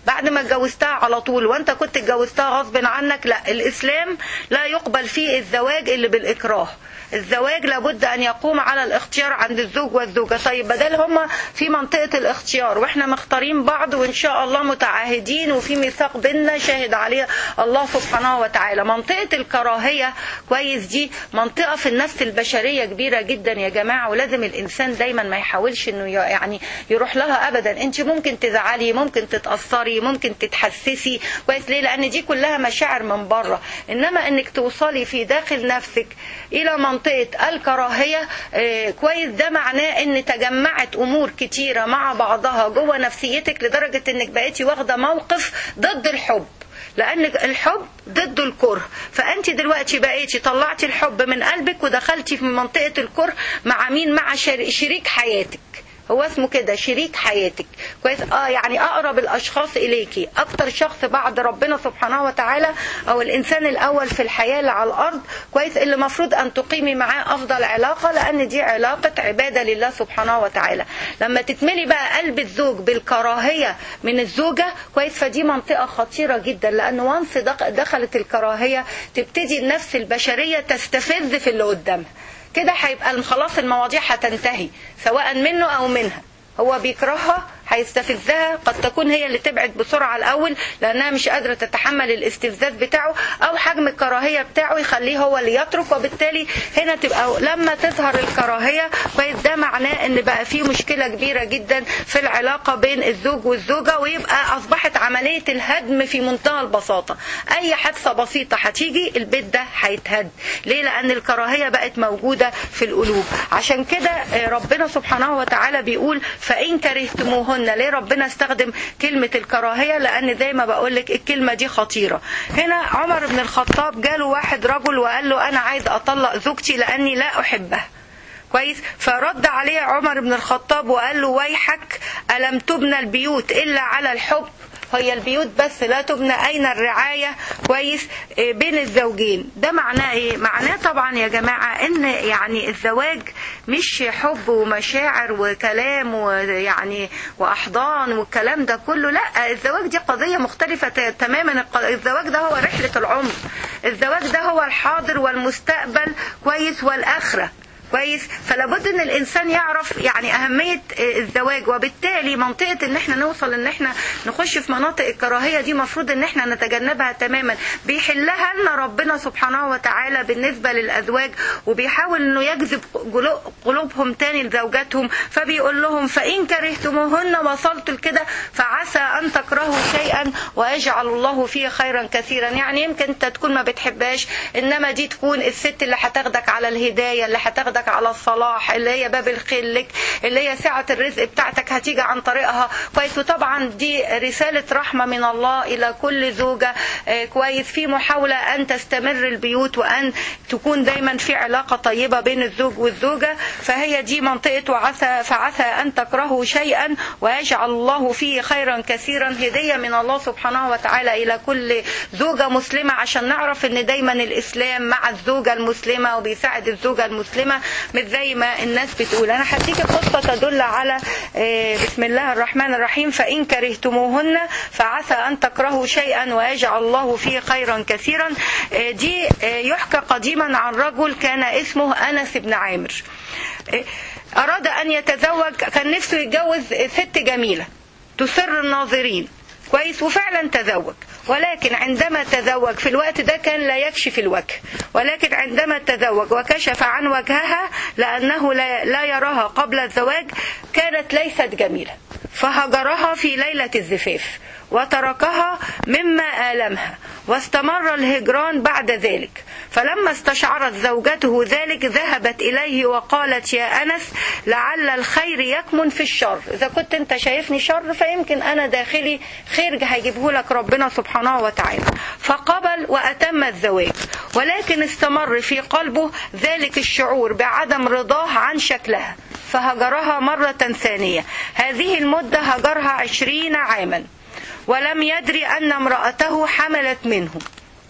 بعد ما اتجوزتها على طول وانت كنت اتجوزتها غصب عنك لا الاسلام لا يقبل فيه الزواج اللي بالاكراه الزواج لابد ان يقوم على الاختيار عند الزوج والزوجه طيب بدل هما في منطقه الاختيار واحنا مختارين بعض وان شاء الله متعاهدين وفي ميثاق بيننا شاهد عليه الله سبحانه وتعالى منطقه الكراهيه كويس دي منطقه في النفس البشريه كبيره جدا يا جماعه ولازم الانسان دايما ما يحاولش انه يعني يروح لها ابدا انت ممكن تزعلي ممكن تتاثري ممكن تتحسسي كويس ليه لان دي كلها مشاعر من بره انما انك توصلي في داخل نفسك الى منطقه الكراهيه آه، كويس ده معناه ان تجمعت امور كتيره مع بعضها جوه نفسيتك لدرجه انك بقيتي واخده موقف ضد الحب لان الحب ضد الكره فانت دلوقتي بقيتي طلعتي الحب من قلبك ودخلتي في منطقه الكره مع مين مع شر- شريك حياتك هو اسمه كده شريك حياتك كويس اه يعني اقرب الاشخاص اليكي اكتر شخص بعد ربنا سبحانه وتعالى او الانسان الاول في الحياه اللي على الارض كويس اللي المفروض ان تقيمي معاه افضل علاقه لان دي علاقه عباده لله سبحانه وتعالى لما تتملي بقى قلب الزوج بالكراهيه من الزوجه كويس فدي منطقه خطيره جدا لان وانس دخلت الكراهيه تبتدي النفس البشريه تستفز في اللي قدامها كده هيبقى خلاص المواضيع هتنتهي سواء منه او منها هو بيكرهها هيستفزها قد تكون هي اللي تبعد بسرعة الأول لأنها مش قادرة تتحمل الاستفزاز بتاعه أو حجم الكراهية بتاعه يخليه هو اللي يترك وبالتالي هنا تبقى لما تظهر الكراهية كويس ده معناه إن بقى في مشكلة كبيرة جدا في العلاقة بين الزوج والزوجة ويبقى أصبحت عملية الهدم في منتهى البساطة أي حادثة بسيطة هتيجي البيت ده هيتهد ليه لأن الكراهية بقت موجودة في القلوب عشان كده آه، ربنا سبحانه وتعالى بيقول فإن كرهتموهن ليه ربنا استخدم كلمة الكراهية لأن زي ما بقولك الكلمة دي خطيرة هنا عمر بن الخطاب جاله واحد رجل وقال له أنا عايز أطلق زوجتي لأني لا أحبها كويس فرد عليه عمر بن الخطاب وقال له ويحك ألم تبنى البيوت إلا على الحب هي البيوت بس لا تبنى أين الرعاية كويس إيه، بين الزوجين ده معناه إيه معناه طبعا يا جماعة إن يعني الزواج مش حب ومشاعر وكلام ويعني وأحضان والكلام ده كله لا الزواج دي قضية مختلفة ت- تماما الق- الزواج ده هو رحلة العمر الزواج ده هو الحاضر والمستقبل كويس والآخرة كويس فلا بد ان الانسان يعرف يعني اهميه الزواج وبالتالي منطقه ان احنا نوصل ان احنا نخش في مناطق الكراهيه دي مفروض ان احنا نتجنبها تماما بيحلها لنا ربنا سبحانه وتعالى بالنسبه للازواج وبيحاول انه يجذب قلو- قلوبهم تاني لزوجاتهم فبيقول لهم فان كرهتموهن وصلت لكده فعسى ان تكرهوا شيئا ويجعل الله فيه خيرا كثيرا يعني يمكن انت تكون ما بتحبهاش انما دي تكون الست اللي هتاخدك على الهدايه اللي هتاخدك على الصلاح اللي هي باب الخير لك اللي هي سعه الرزق بتاعتك هتيجي عن طريقها كويس وطبعا دي رساله رحمه من الله الى كل زوجه آه، كويس في محاوله ان تستمر البيوت وان تكون دايما في علاقه طيبه بين الزوج والزوجه فهي دي منطقه وعسى فعسى ان تكرهوا شيئا ويجعل الله فيه خيرا كثيرا هديه من الله سبحانه وتعالى الى كل زوجه مسلمه عشان نعرف ان دايما الاسلام مع الزوجه المسلمه وبيساعد الزوجه المسلمه مش زي ما الناس بتقول انا هديك قصه تدل على آه، بسم الله الرحمن الرحيم فان كرهتموهن فعسى ان تكرهوا شيئا ويجعل الله فيه خيرا كثيرا آه، دي آه، يحكى قديما عن رجل كان اسمه انس بن عامر آه، اراد ان يتزوج كان نفسه يتجوز ست جميله تسر الناظرين كويس وفعلا تزوج ولكن عندما تزوج في الوقت ده كان لا يكشف الوجه ولكن عندما تزوج وكشف عن وجهها لأنه لا, لا يراها قبل الزواج كانت ليست جميلة فهجرها في ليلة الزفاف وتركها مما آلمها واستمر الهجران بعد ذلك فلما استشعرت زوجته ذلك ذهبت إليه وقالت يا أنس لعل الخير يكمن في الشر إذا كنت أنت شايفني شر فيمكن أنا داخلي خير هيجيبه لك ربنا سبحانه وتعالى فقبل وأتم الزواج ولكن استمر في قلبه ذلك الشعور بعدم رضاه عن شكلها فهجرها مرة ثانية هذه المدة هجرها عشرين عاما ولم يدري أن امرأته حملت منه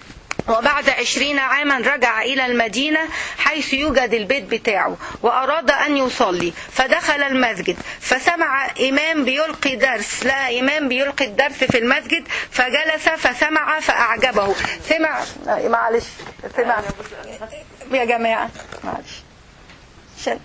وبعد عشرين عاما رجع إلى المدينة حيث يوجد البيت بتاعه وأراد أن يصلي فدخل المسجد فسمع إمام بيلقي درس لا إمام بيلقي الدرس في المسجد فجلس فسمع فأعجبه سمع معلش سمع يا جماعة معلش عشان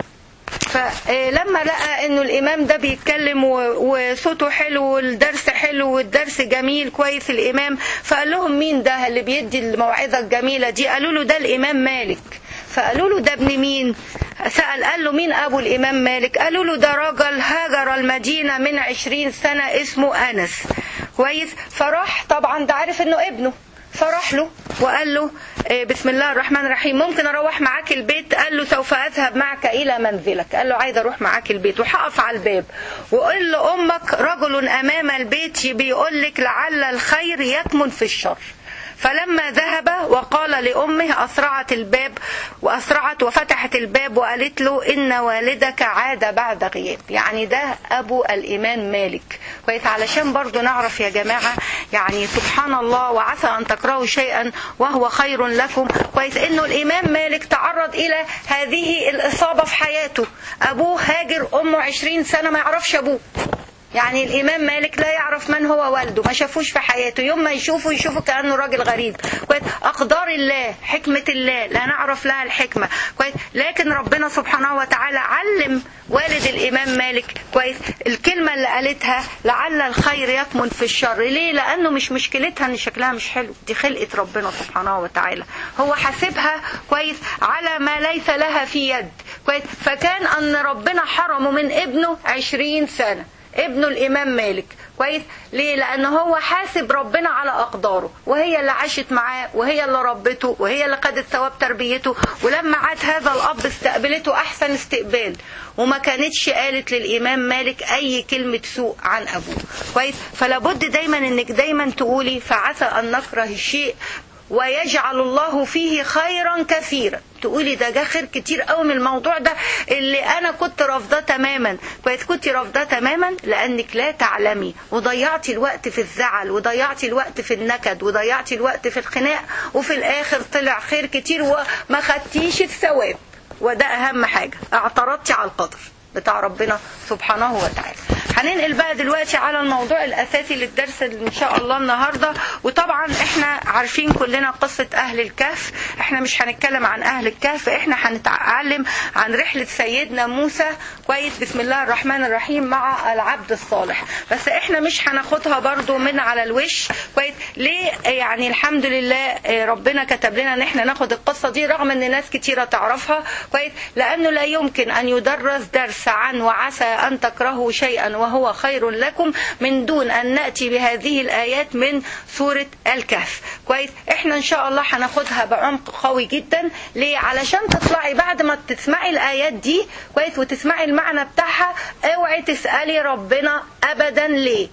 فلما لقى انه الامام ده بيتكلم وصوته حلو والدرس حلو والدرس جميل كويس الامام فقال لهم مين ده اللي بيدي الموعظه الجميله دي قالوا له ده الامام مالك فقالوا له ده ابن مين سأل قال له مين أبو الإمام مالك قالوا له ده راجل هاجر المدينة من عشرين سنة اسمه أنس كويس فراح طبعا ده عارف انه ابنه فراح له وقال له بسم الله الرحمن الرحيم ممكن اروح معاك البيت قال له سوف اذهب معك الى منزلك قال له عايز اروح معاك البيت وهقف على الباب وقل لامك رجل امام البيت بيقول لك لعل الخير يكمن في الشر فلما ذهب وقال لأمه أسرعت الباب وأسرعت وفتحت الباب وقالت له إن والدك عاد بعد غياب يعني ده أبو الإمام مالك كويس علشان برضو نعرف يا جماعة يعني سبحان الله وعسى أن تكرهوا شيئا وهو خير لكم كويس إنه الإمام مالك تعرض إلى هذه الإصابة في حياته أبوه هاجر أمه عشرين سنة ما يعرفش أبوه يعني الإمام مالك لا يعرف من هو والده ما شافوش في حياته يوم ما يشوفه يشوفه كأنه راجل غريب كويس أقدار الله حكمة الله لا نعرف لها الحكمة كويس لكن ربنا سبحانه وتعالى علم والد الإمام مالك كويس الكلمة اللي قالتها لعل الخير يكمن في الشر ليه لأنه مش مشكلتها أن شكلها مش حلو دي خلقة ربنا سبحانه وتعالى هو حاسبها كويس على ما ليس لها في يد كويس فكان أن ربنا حرمه من ابنه عشرين سنة ابنه الامام مالك كويس ليه لان هو حاسب ربنا على اقداره وهي اللي عاشت معاه وهي اللي ربته وهي اللي خدت ثواب تربيته ولما عاد هذا الاب استقبلته احسن استقبال وما كانتش قالت للامام مالك اي كلمه سوء عن ابوه كويس فلا بد دايما انك دايما تقولي فعسى ان نكره الشيء ويجعل الله فيه خيرا كثيرا تقولي ده جه خير كتير قوي من الموضوع ده اللي انا كنت رافضاه تماما كويس كنت رافضاه تماما لانك لا تعلمي وضيعتي الوقت في الزعل وضيعتي الوقت في النكد وضيعتي الوقت في الخناق وفي الاخر طلع خير كتير وما خدتيش الثواب وده اهم حاجه اعترضتي على القدر بتاع ربنا سبحانه وتعالى هننقل بقى دلوقتي على الموضوع الاساسي للدرس ان شاء الله النهارده وطبعا احنا عارفين كلنا قصه اهل الكهف احنا مش هنتكلم عن اهل الكهف احنا هنتعلم عن رحله سيدنا موسى كويس بسم الله الرحمن الرحيم مع العبد الصالح بس احنا مش هناخدها برضو من على الوش كويس ليه يعني الحمد لله ربنا كتب لنا ان احنا ناخد القصه دي رغم ان ناس كتيره تعرفها كويس لانه لا يمكن ان يدرس درس عن وعسى ان تكرهوا شيئا وهو خير لكم من دون أن نأتي بهذه الآيات من سورة الكهف كويس احنا ان شاء الله هناخدها بعمق قوي جدا ليه علشان تطلعي بعد ما تسمعي الآيات دي كويس وتسمعي المعنى بتاعها اوعي تسألي ربنا أبدا ليه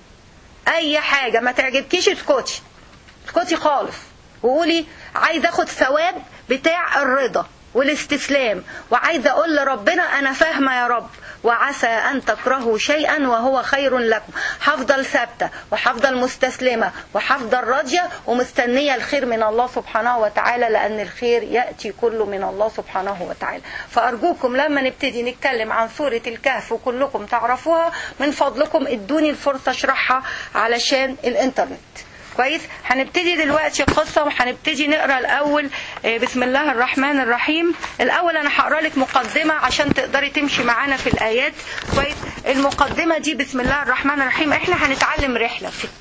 أي حاجة ما تعجبكيش اسكتي اسكتي خالص وقولي عايز اخد ثواب بتاع الرضا والاستسلام وعايزه اقول لربنا انا فاهمه يا رب وعسى ان تكرهوا شيئا وهو خير لكم هفضل ثابته وهفضل مستسلمه وهفضل راضيه ومستنيه الخير من الله سبحانه وتعالى لان الخير ياتي كله من الله سبحانه وتعالى فارجوكم لما نبتدي نتكلم عن سوره الكهف وكلكم تعرفوها من فضلكم ادوني الفرصه اشرحها علشان الانترنت كويس هنبتدي دلوقتي قصة وهنبتدي نقرا الأول بسم الله الرحمن الرحيم الأول أنا هقرا لك مقدمة عشان تقدري تمشي معانا في الآيات كويس المقدمة دي بسم الله الرحمن الرحيم احنا هنتعلم رحلة في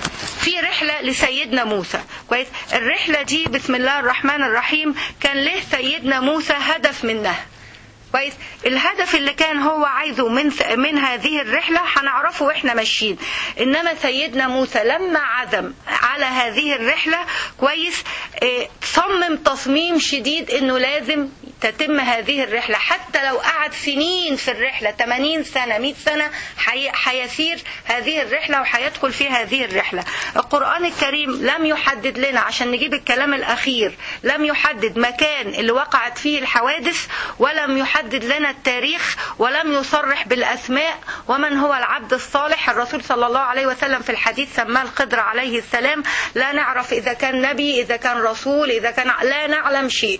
في رحلة لسيدنا موسى كويس الرحلة دي بسم الله الرحمن الرحيم كان له سيدنا موسى هدف منها كويس الهدف اللي كان هو عايزه من من هذه الرحله هنعرفه واحنا ماشيين انما سيدنا موسى لما عزم على هذه الرحله كويس اه صمم تصميم شديد انه لازم تتم هذه الرحلة حتى لو قعد سنين في الرحلة 80 سنة 100 سنة حي- حيسير هذه الرحلة وحيدخل في هذه الرحلة القرآن الكريم لم يحدد لنا عشان نجيب الكلام الأخير لم يحدد مكان اللي وقعت فيه الحوادث ولم يحدد لنا التاريخ ولم يصرح بالأسماء ومن هو العبد الصالح الرسول صلى الله عليه وسلم في الحديث سماه الخضر عليه السلام لا نعرف إذا كان نبي إذا كان رسول إذا كان لا نعلم شيء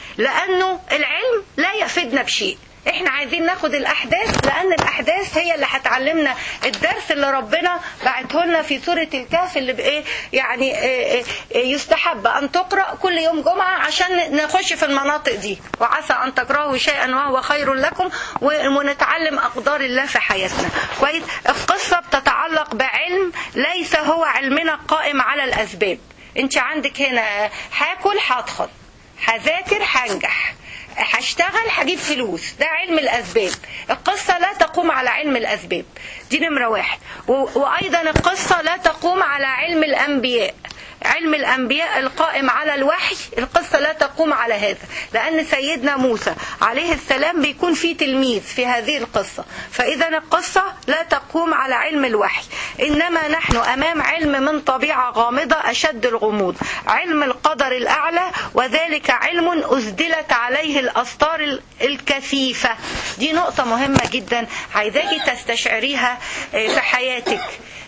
لأنه العلم لا يفيدنا بشيء احنا عايزين ناخد الاحداث لان الاحداث هي اللي هتعلمنا الدرس اللي ربنا بعته لنا في سوره الكهف اللي بايه يعني إيه إيه يستحب ان تقرا كل يوم جمعه عشان نخش في المناطق دي وعسى ان تكرهوا شيئا وهو خير لكم ونتعلم اقدار الله في حياتنا كويس القصه بتتعلق بعلم ليس هو علمنا القائم على الاسباب انت عندك هنا هاكل هدخل هذاكر هنجح هشتغل هجيب فلوس ده علم الاسباب القصه لا تقوم على علم الاسباب دي نمره واحد و- وايضا القصه لا تقوم على علم الانبياء علم الأنبياء القائم على الوحي القصة لا تقوم على هذا لأن سيدنا موسى عليه السلام بيكون في تلميذ في هذه القصة فإذا القصة لا تقوم على علم الوحي إنما نحن أمام علم من طبيعة غامضة أشد الغموض علم القدر الأعلى وذلك علم أسدلت عليه الأسطار الكثيفة دي نقطة مهمة جدا عايزاكي تستشعريها في حياتك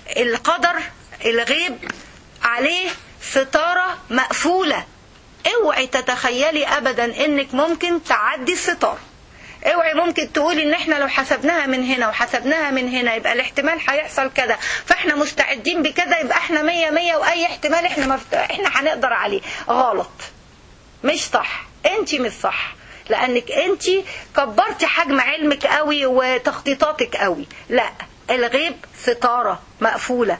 القدر الغيب عليه ستارة مقفولة اوعي تتخيلي ابدا انك ممكن تعدي الستارة اوعي ممكن تقولي ان احنا لو حسبناها من هنا وحسبناها من هنا يبقى الاحتمال هيحصل كذا فاحنا مستعدين بكذا يبقى احنا مية مية واي احتمال احنا مفت... احنا هنقدر عليه غلط مش صح انت مش صح لانك انت كبرتي حجم علمك قوي وتخطيطاتك قوي لا الغيب ستارة مقفولة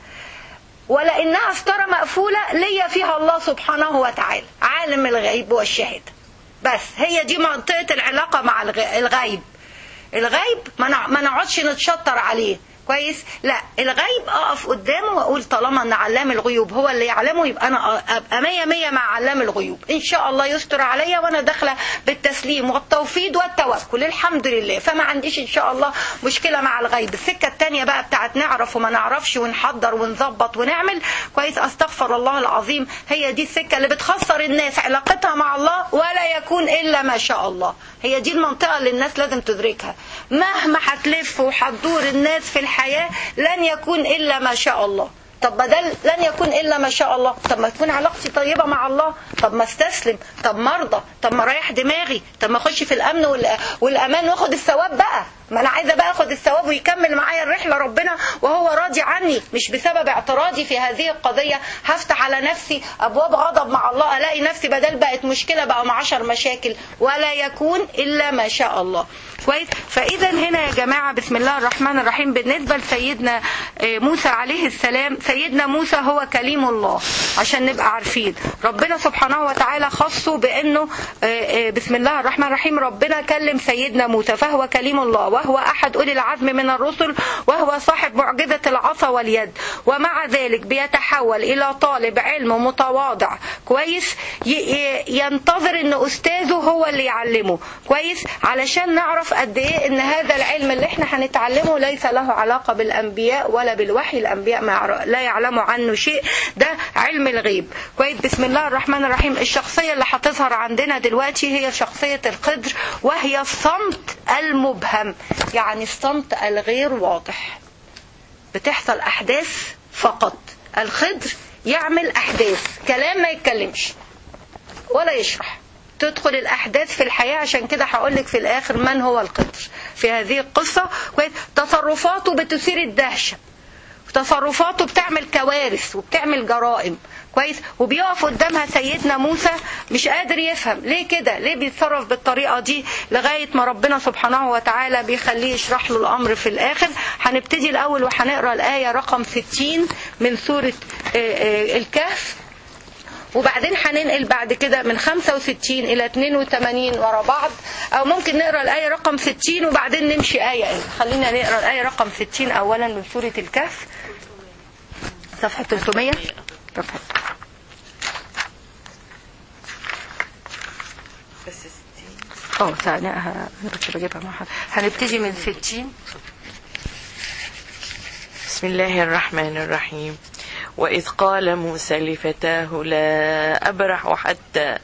ولانها ستاره مقفوله ليا فيها الله سبحانه وتعالى عالم الغيب والشهاده بس هي دي منطقه العلاقه مع الغيب الغيب ما نقعدش نتشطر عليه كويس لا الغيب اقف قدامه واقول طالما ان علام الغيوب هو اللي يعلمه يبقى انا ابقى مية مية مع علام الغيوب ان شاء الله يستر عليا وانا داخله بالتسليم والتوفيض والتوكل الحمد لله فما عنديش ان شاء الله مشكله مع الغيب السكه الثانيه بقى بتاعت نعرف وما نعرفش ونحضر ونظبط ونعمل كويس استغفر الله العظيم هي دي السكه اللي بتخسر الناس علاقتها مع الله ولا يكون الا ما شاء الله هي دي المنطقه اللي الناس لازم تدركها مهما هتلف وهتدور الناس في الحياه الحياة لن يكون إلا ما شاء الله طب بدل لن يكون إلا ما شاء الله طب ما تكون علاقتي طيبة مع الله طب ما استسلم طب مرضى طب ما ريح دماغي طب ما اخش في الأمن والأمان واخد الثواب بقى ما انا عايزه بقى اخد الثواب ويكمل معايا الرحله ربنا وهو راضي عني مش بسبب اعتراضي في هذه القضيه هفتح على نفسي ابواب غضب مع الله الاقي نفسي بدل بقت مشكله بقى مع عشر مشاكل ولا يكون الا ما شاء الله كويس فاذا هنا يا جماعه بسم الله الرحمن الرحيم بالنسبه لسيدنا موسى عليه السلام سيدنا موسى هو كليم الله عشان نبقى عارفين ربنا سبحانه وتعالى خصه بانه بسم الله الرحمن الرحيم ربنا كلم سيدنا موسى فهو كليم الله وهو أحد أولي العزم من الرسل وهو صاحب معجزة العصا واليد ومع ذلك بيتحول إلى طالب علم متواضع كويس ينتظر أن أستاذه هو اللي يعلمه كويس علشان نعرف قد إيه أن هذا العلم اللي احنا هنتعلمه ليس له علاقة بالأنبياء ولا بالوحي الأنبياء ما لا يعلموا عنه شيء ده علم الغيب كويس بسم الله الرحمن الرحيم الشخصية اللي هتظهر عندنا دلوقتي هي شخصية القدر وهي الصمت المبهم يعني الصمت الغير واضح بتحصل احداث فقط الخضر يعمل احداث كلام ما يتكلمش ولا يشرح تدخل الاحداث في الحياه عشان كده هقول لك في الاخر من هو القدر في هذه القصه تصرفاته بتثير الدهشه تصرفاته بتعمل كوارث وبتعمل جرائم كويس وبيقف قدامها سيدنا موسى مش قادر يفهم ليه كده ليه بيتصرف بالطريقة دي لغاية ما ربنا سبحانه وتعالى بيخليه يشرح له الأمر في الآخر هنبتدي الأول وهنقرأ الآية رقم 60 من سورة الكهف وبعدين هننقل بعد كده من 65 إلى 82 ورا بعض أو ممكن نقرأ الآية رقم 60 وبعدين نمشي آية آية خلينا نقرأ الآية رقم 60 أولا من سورة الكهف صفحة 300 صفحة بس ستين اه ثانية ه- كنت بجيبها مع حد هنبتدي من 60 بسم الله الرحمن الرحيم وإذ قال موسى لفتاه لا أبرح حتى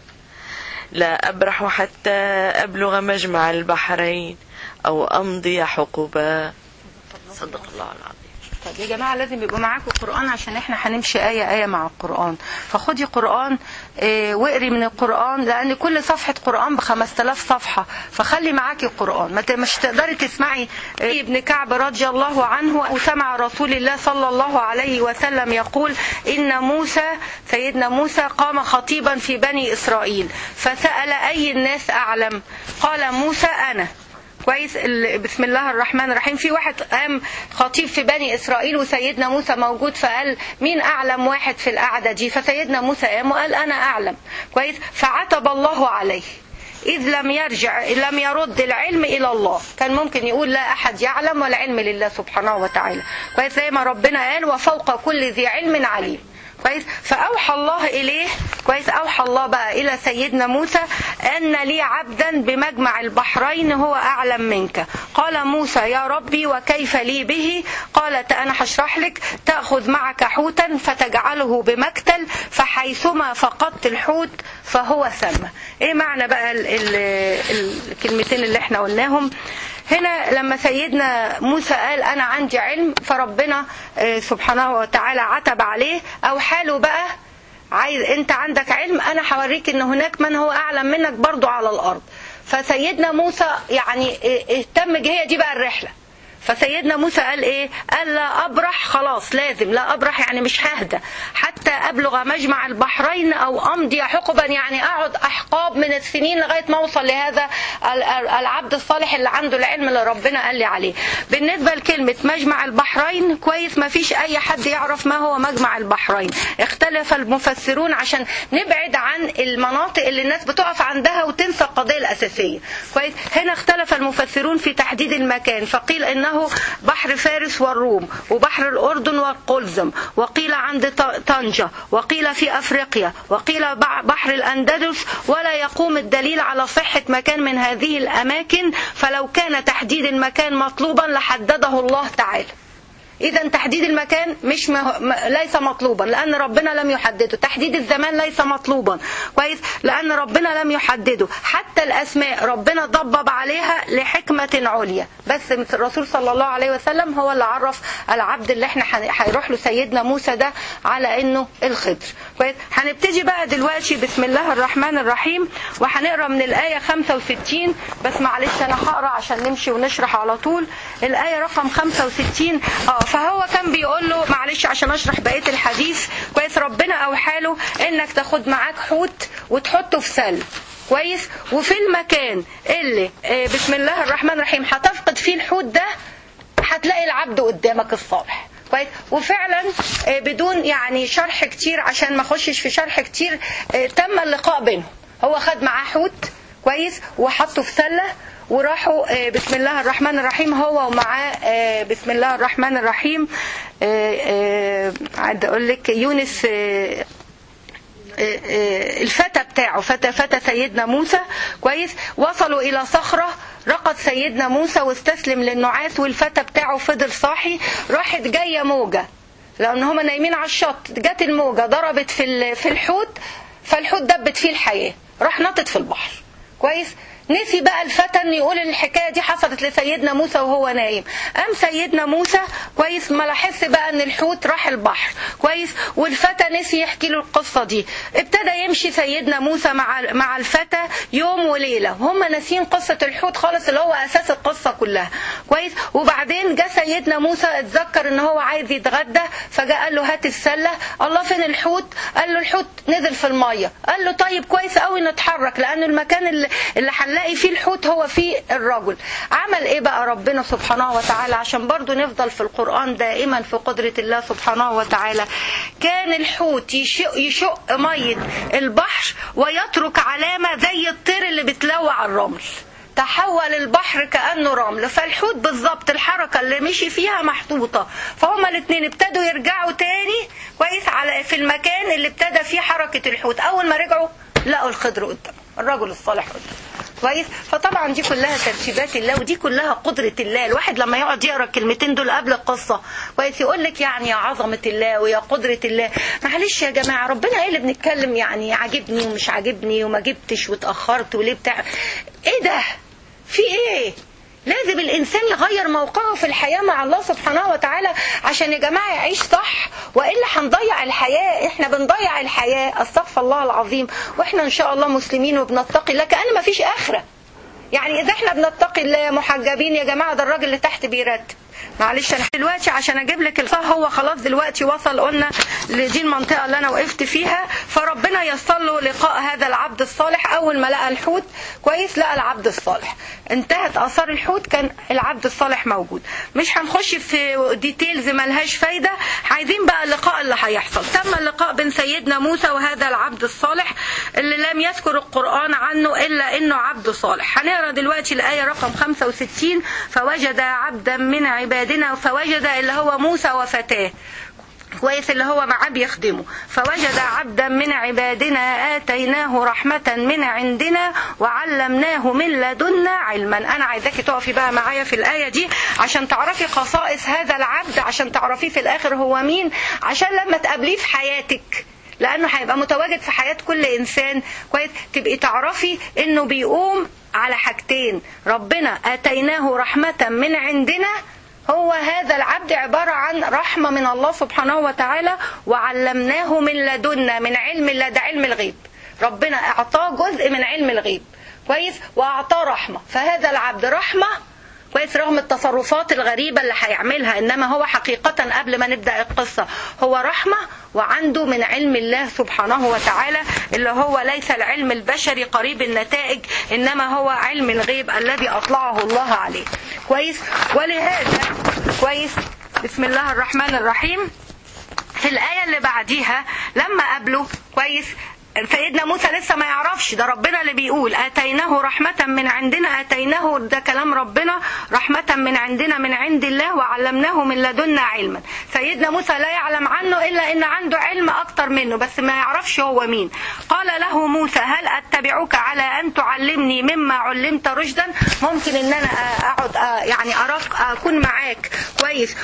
لا أبرح حتى أبلغ مجمع البحرين أو أمضي حقبا صدق الله العظيم طب يا جماعة لازم يبقى معاكم قرآن عشان احنا هنمشي آية آية مع القرآن فخدي قرآن اه واقري من القرآن لأن كل صفحة قرآن ب 5000 صفحة فخلي معاكي القرآن ما ت- مش تقدري تسمعي اه ابن كعب رضي الله عنه وسمع رسول الله صلى الله عليه وسلم يقول إن موسى سيدنا موسى قام خطيبا في بني إسرائيل فسأل أي الناس أعلم قال موسى أنا كويس ال- بسم الله الرحمن الرحيم في واحد قام خطيب في بني اسرائيل وسيدنا موسى موجود فقال مين اعلم واحد في القعده دي فسيدنا موسى قام وقال انا اعلم كويس فعتب الله عليه إذ لم يرجع لم يرد العلم إلى الله كان ممكن يقول لا أحد يعلم والعلم لله سبحانه وتعالى كويس زي ما ربنا قال وفوق كل ذي علم عليم كويس فأوحى الله إليه كويس أوحى الله بقى إلى سيدنا موسى أن لي عبدا بمجمع البحرين هو أعلم منك قال موسى يا ربي وكيف لي به قالت أنا هشرح لك تأخذ معك حوتا فتجعله بمكتل فحيثما فقدت الحوت فهو سمى إيه معنى بقى ال ال الكلمتين اللي احنا قلناهم هنا لما سيدنا موسى قال انا عندي علم فربنا آه، سبحانه وتعالى عتب عليه او حاله بقى عايز انت عندك علم انا هوريك ان هناك من هو اعلم منك برضو على الارض فسيدنا موسى يعني اه- اهتم هي دي بقى الرحله فسيدنا موسى قال ايه قال لا ابرح خلاص لازم لا ابرح يعني مش ههدى حتى ابلغ مجمع البحرين او امضي حقبا يعني اقعد احقاب من السنين لغايه ما اوصل لهذا ال- ال- العبد الصالح اللي عنده العلم اللي ربنا قال لي عليه بالنسبه لكلمه مجمع البحرين كويس ما فيش اي حد يعرف ما هو مجمع البحرين اختلف المفسرون عشان نبعد عن المناطق اللي الناس بتقف عندها وتنسى القضيه الاساسيه كويس هنا اختلف المفسرون في تحديد المكان فقيل انه بحر فارس والروم وبحر الاردن والقلزم وقيل عند ط- طنجه وقيل في افريقيا وقيل بع- بحر الاندلس ولا يقوم الدليل على صحه مكان من هذه الاماكن فلو كان تحديد المكان مطلوبا لحدده الله تعالى اذا تحديد المكان مش مه... م- ليس مطلوبا لان ربنا لم يحدده تحديد الزمان ليس مطلوبا كويس لان ربنا لم يحدده حتى الاسماء ربنا ضبب عليها لحكمه عليا بس الرسول صلى الله عليه وسلم هو اللي عرف العبد اللي احنا هن- هيروح له سيدنا موسى ده على انه الخضر كويس هنبتدي بقى دلوقتي بسم الله الرحمن الرحيم وهنقرا من الايه 65 بس معلش انا هقرا عشان نمشي ونشرح على طول الايه رقم 65 اه فهو كان بيقول له معلش عشان اشرح بقيه الحديث كويس ربنا اوحى له انك تاخد معاك حوت وتحطه في سل كويس وفي المكان اللي آه، بسم الله الرحمن الرحيم هتفقد فيه الحوت ده هتلاقي العبد قدامك الصالح كويس وفعلا آه، بدون يعني شرح كتير عشان ما اخشش في شرح كتير آه، تم اللقاء بينهم هو خد معاه حوت كويس وحطه في سله وراحوا آه، بسم الله الرحمن الرحيم هو ومعاه آه، بسم الله الرحمن الرحيم آه، آه، عايز اقول لك يونس آه، الفتى بتاعه فتى فتى سيدنا موسى كويس وصلوا الى صخره رقد سيدنا موسى واستسلم للنعاس والفتى بتاعه فضل صاحي راحت جايه موجه لان هما نايمين على الشط جت الموجه ضربت في ال- في الحوت فالحوت دبت فيه الحياه راح نطت في البحر كويس نسي بقى الفتى ان يقول إن الحكايه دي حصلت لسيدنا موسى وهو نايم قام سيدنا موسى كويس ما لاحظش بقى ان الحوت راح البحر كويس والفتى نسي يحكي له القصه دي ابتدى يمشي سيدنا موسى مع مع الفتى يوم وليله هم ناسيين قصه الحوت خالص اللي هو اساس القصه كلها كويس وبعدين جه سيدنا موسى اتذكر ان هو عايز يتغدى فجاء قال له هات السله الله فين الحوت قال له الحوت نزل في الميه قال له طيب كويس قوي نتحرك لان المكان اللي, اللي هنلاقي فيه الحوت هو فيه الرجل عمل ايه بقى ربنا سبحانه وتعالى عشان برضو نفضل في القرآن دائما في قدرة الله سبحانه وتعالى كان الحوت يشق, يشق مية البحر ويترك علامة زي الطير اللي بتلوع على الرمل تحول البحر كأنه رمل فالحوت بالظبط الحركة اللي مشي فيها محطوطة فهما الاثنين ابتدوا يرجعوا تاني كويس على في المكان اللي ابتدى فيه حركة الحوت أول ما رجعوا لقوا الخضر قدامهم الرجل الصالح قدامهم كويس فطبعا دي كلها ترتيبات الله ودي كلها قدرة الله الواحد لما يقعد يقرا الكلمتين دول قبل القصة كويس يقول لك يعني يا عظمة الله ويا قدرة الله معلش يا جماعة ربنا ايه اللي بنتكلم يعني عاجبني ومش عاجبني وما جبتش واتأخرت وليه بتاع ايه ده في ايه لازم الانسان يغير موقعه في الحياه مع الله سبحانه وتعالى عشان يا جماعه يعيش صح والا هنضيع الحياه احنا بنضيع الحياه استغفر الله العظيم واحنا ان شاء الله مسلمين وبنتقي الله كان ما فيش اخره يعني اذا احنا بنتقي الله محجبين يا جماعه ده الراجل اللي تحت بيرتب معلش انا دلوقتي عشان اجيب لك الصح هو خلاص دلوقتي وصل قلنا لدي المنطقه اللي انا وقفت فيها فربنا يسر له لقاء هذا العبد الصالح اول ما لقى الحوت كويس لقى العبد الصالح انتهت اثار الحوت كان العبد الصالح موجود مش هنخش في ديتيلز ملهاش فايده عايزين بقى اللقاء اللي هيحصل تم اللقاء بين سيدنا موسى وهذا العبد الصالح اللي لم يذكر القران عنه الا انه عبد صالح هنقرا دلوقتي الايه رقم 65 فوجد عبدا من عبادنا فوجد اللي هو موسى وفتاه كويس اللي هو معاه بيخدمه فوجد عبدا من عبادنا آتيناه رحمة من عندنا وعلمناه من لدنا علما أنا عايزاكي تقفي بقى معايا في الآية دي عشان تعرفي خصائص هذا العبد عشان تعرفيه في الآخر هو مين عشان لما تقابليه في حياتك لأنه هيبقى متواجد في حياة كل إنسان كويس تبقي تعرفي إنه بيقوم على حاجتين ربنا آتيناه رحمة من عندنا هو هذا العبد عبارة عن رحمة من الله سبحانه وتعالى وعلمناه من لدنا من علم الله ده علم الغيب ربنا أعطاه جزء من علم الغيب كويس وأعطاه رحمة فهذا العبد رحمة كويس رغم التصرفات الغريبة اللي هيعملها إنما هو حقيقة قبل ما نبدأ القصة هو رحمة وعنده من علم الله سبحانه وتعالى اللي هو ليس العلم البشري قريب النتائج إنما هو علم الغيب الذي أطلعه الله عليه كويس ولهذا كويس بسم الله الرحمن الرحيم في الآية اللي بعديها لما قابله كويس سيدنا موسى لسه ما يعرفش ده ربنا اللي بيقول اتيناه رحمة من عندنا اتيناه ده كلام ربنا رحمة من عندنا من عند الله وعلمناه من لدنا علما سيدنا موسى لا يعلم عنه الا ان عنده علم اكتر منه بس ما يعرفش هو مين قال له موسى هل اتبعك على ان تعلمني مما علمت رشدا ممكن ان انا اقعد يعني أرق اكون معاك كويس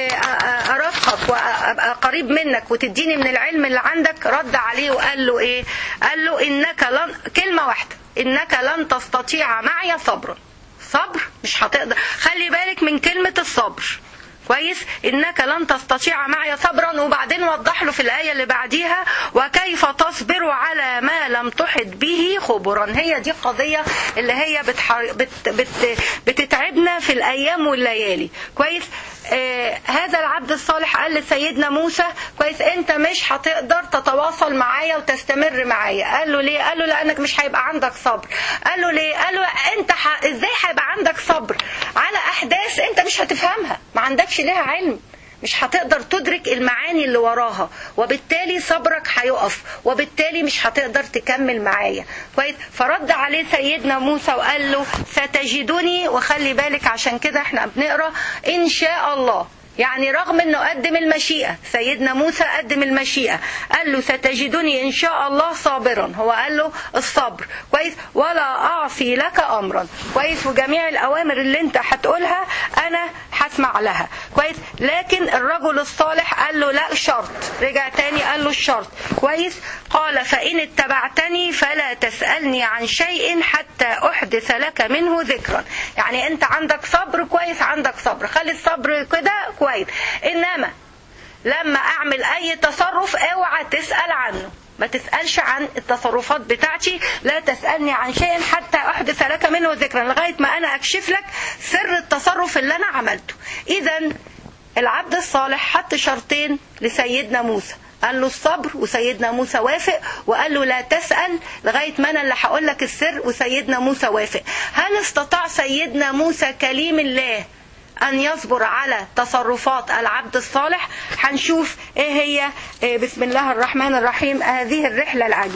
وارافقك وابقى قريب منك وتديني من العلم اللي عندك رد عليه وقال له ايه قال له انك لن كلمه واحده انك لن تستطيع معي صبرا صبر مش هتقدر خلي بالك من كلمه الصبر كويس انك لن تستطيع معي صبرا وبعدين وضح له في الايه اللي بعديها وكيف تصبر على ما لم تحط به خبرا هي دي القضيه اللي هي بتحر... بت... بت... بتتعبنا في الايام والليالي كويس آه هذا العبد الصالح قال لسيدنا موسى كويس انت مش هتقدر تتواصل معايا وتستمر معايا قال له ليه قال له لانك مش هيبقى عندك صبر قال له ليه قال له انت ح... ازاي هيبقى عندك صبر على احداث انت مش هتفهمها ما عندكش ليها علم مش هتقدر تدرك المعاني اللي وراها وبالتالي صبرك هيقف وبالتالي مش هتقدر تكمل معايا كويس فرد عليه سيدنا موسى وقال له ستجدني وخلي بالك عشان كده احنا بنقرا ان شاء الله يعني رغم انه قدم المشيئة سيدنا موسى قدم المشيئة قال له ستجدني ان شاء الله صابرا هو قال له الصبر كويس ولا اعصي لك امرا كويس وجميع الاوامر اللي انت هتقولها انا هسمع لها كويس لكن الرجل الصالح قال له لا شرط رجع تاني قال له الشرط كويس قال فان اتبعتني فلا تسألني عن شيء حتى احدث لك منه ذكرا يعني انت عندك صبر كويس عندك صبر خلي الصبر كده كويس انما لما اعمل اي تصرف اوعى تسال عنه ما تسألش عن التصرفات بتاعتي لا تسألني عن شيء حتى أحدث لك منه ذكرا لغاية ما أنا أكشف لك سر التصرف اللي أنا عملته إذا العبد الصالح حط شرطين لسيدنا موسى قال له الصبر وسيدنا موسى وافق وقال له لا تسأل لغاية ما أنا اللي هقول لك السر وسيدنا موسى وافق هل استطاع سيدنا موسى كليم الله أن يصبر على تصرفات العبد الصالح هنشوف إيه هي إيه بسم الله الرحمن الرحيم هذه الرحلة العجيبة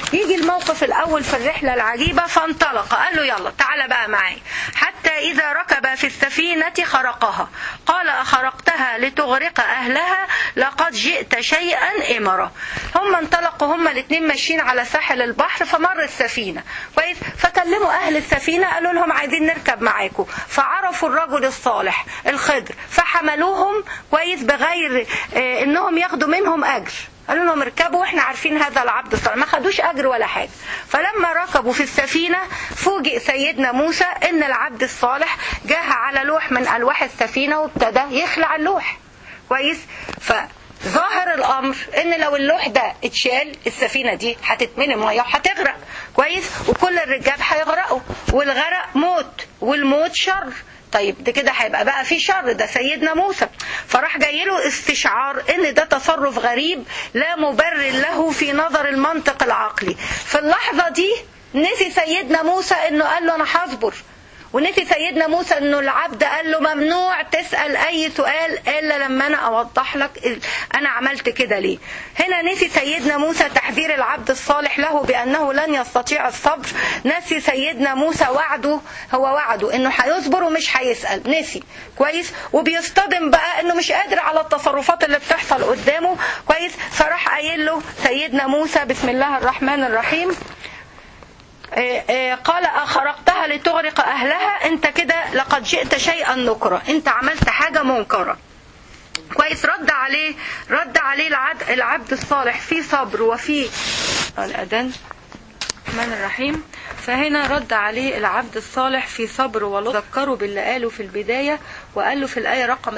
يجي الموقف الاول في الرحله العجيبه فانطلق قال له يلا تعالى بقى معايا حتى اذا ركب في السفينه خرقها قال اخرقتها لتغرق اهلها لقد جئت شيئا امرا هم انطلقوا هم الاثنين ماشيين على ساحل البحر فمر السفينه كويس فكلموا اهل السفينه قالوا لهم عايزين نركب معاكم فعرفوا الرجل الصالح الخضر فحملوهم كويس بغير آه، انهم ياخدوا منهم اجر قالوا لهم اركبوا واحنا عارفين هذا العبد الصالح ما خدوش اجر ولا حاجه فلما ركبوا في السفينه فوجئ سيدنا موسى ان العبد الصالح جاه على لوح من الواح السفينه وابتدى يخلع اللوح كويس فظاهر الامر ان لو اللوح ده اتشال السفينه دي هتتملي ميه وهتغرق كويس وكل الرجال هيغرقوا والغرق موت والموت شر طيب ده كده هيبقى بقى في شر ده سيدنا موسى فراح جاي له استشعار ان ده تصرف غريب لا مبرر له في نظر المنطق العقلي في اللحظه دي نسي سيدنا موسى انه قال له انا هصبر ونسي سيدنا موسى انه العبد قال له ممنوع تسال اي سؤال الا لما انا اوضح لك انا عملت كده ليه هنا نسي سيدنا موسى تحذير العبد الصالح له بانه لن يستطيع الصبر نسي سيدنا موسى وعده هو وعده انه هيصبر ومش هيسال نسي كويس وبيصطدم بقى انه مش قادر على التصرفات اللي بتحصل قدامه كويس فراح قايل له سيدنا موسى بسم الله الرحمن الرحيم إيه إيه قال أخرقتها لتغرق أهلها أنت كده لقد جئت شيئا نكرا أنت عملت حاجة منكرة كويس رد عليه رد عليه العبد, العبد الصالح في صبر وفي الأذان الرحمن الرحيم فهنا رد عليه العبد الصالح في صبر ولطف ذكروا باللي قاله في البداية وقال له في الآية رقم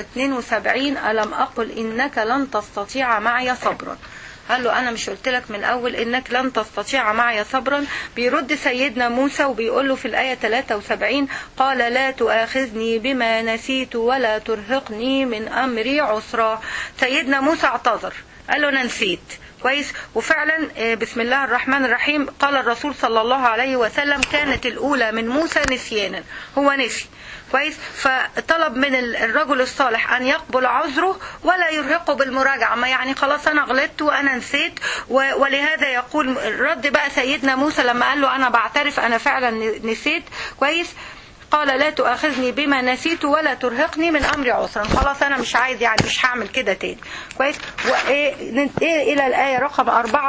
72 ألم أقل إنك لن تستطيع معي صبرا قال له انا مش قلت لك من الاول انك لن تستطيع معي صبرا بيرد سيدنا موسى وبيقول له في الايه 73 قال لا تؤاخذني بما نسيت ولا ترهقني من امري عسرا سيدنا موسى اعتذر قال له انا نسيت كويس وفعلا بسم الله الرحمن الرحيم قال الرسول صلى الله عليه وسلم كانت الاولى من موسى نسيانا هو نسي كويس فطلب من الرجل الصالح ان يقبل عذره ولا يرهقه بالمراجعه ما يعني خلاص انا غلطت وانا نسيت ولهذا يقول رد بقى سيدنا موسى لما قال له انا بعترف انا فعلا نسيت كويس قال لا تؤاخذني بما نسيت ولا ترهقني من امري عسرا خلاص انا مش عايز يعني مش هعمل كده تاني كويس وايه الى الايه رقم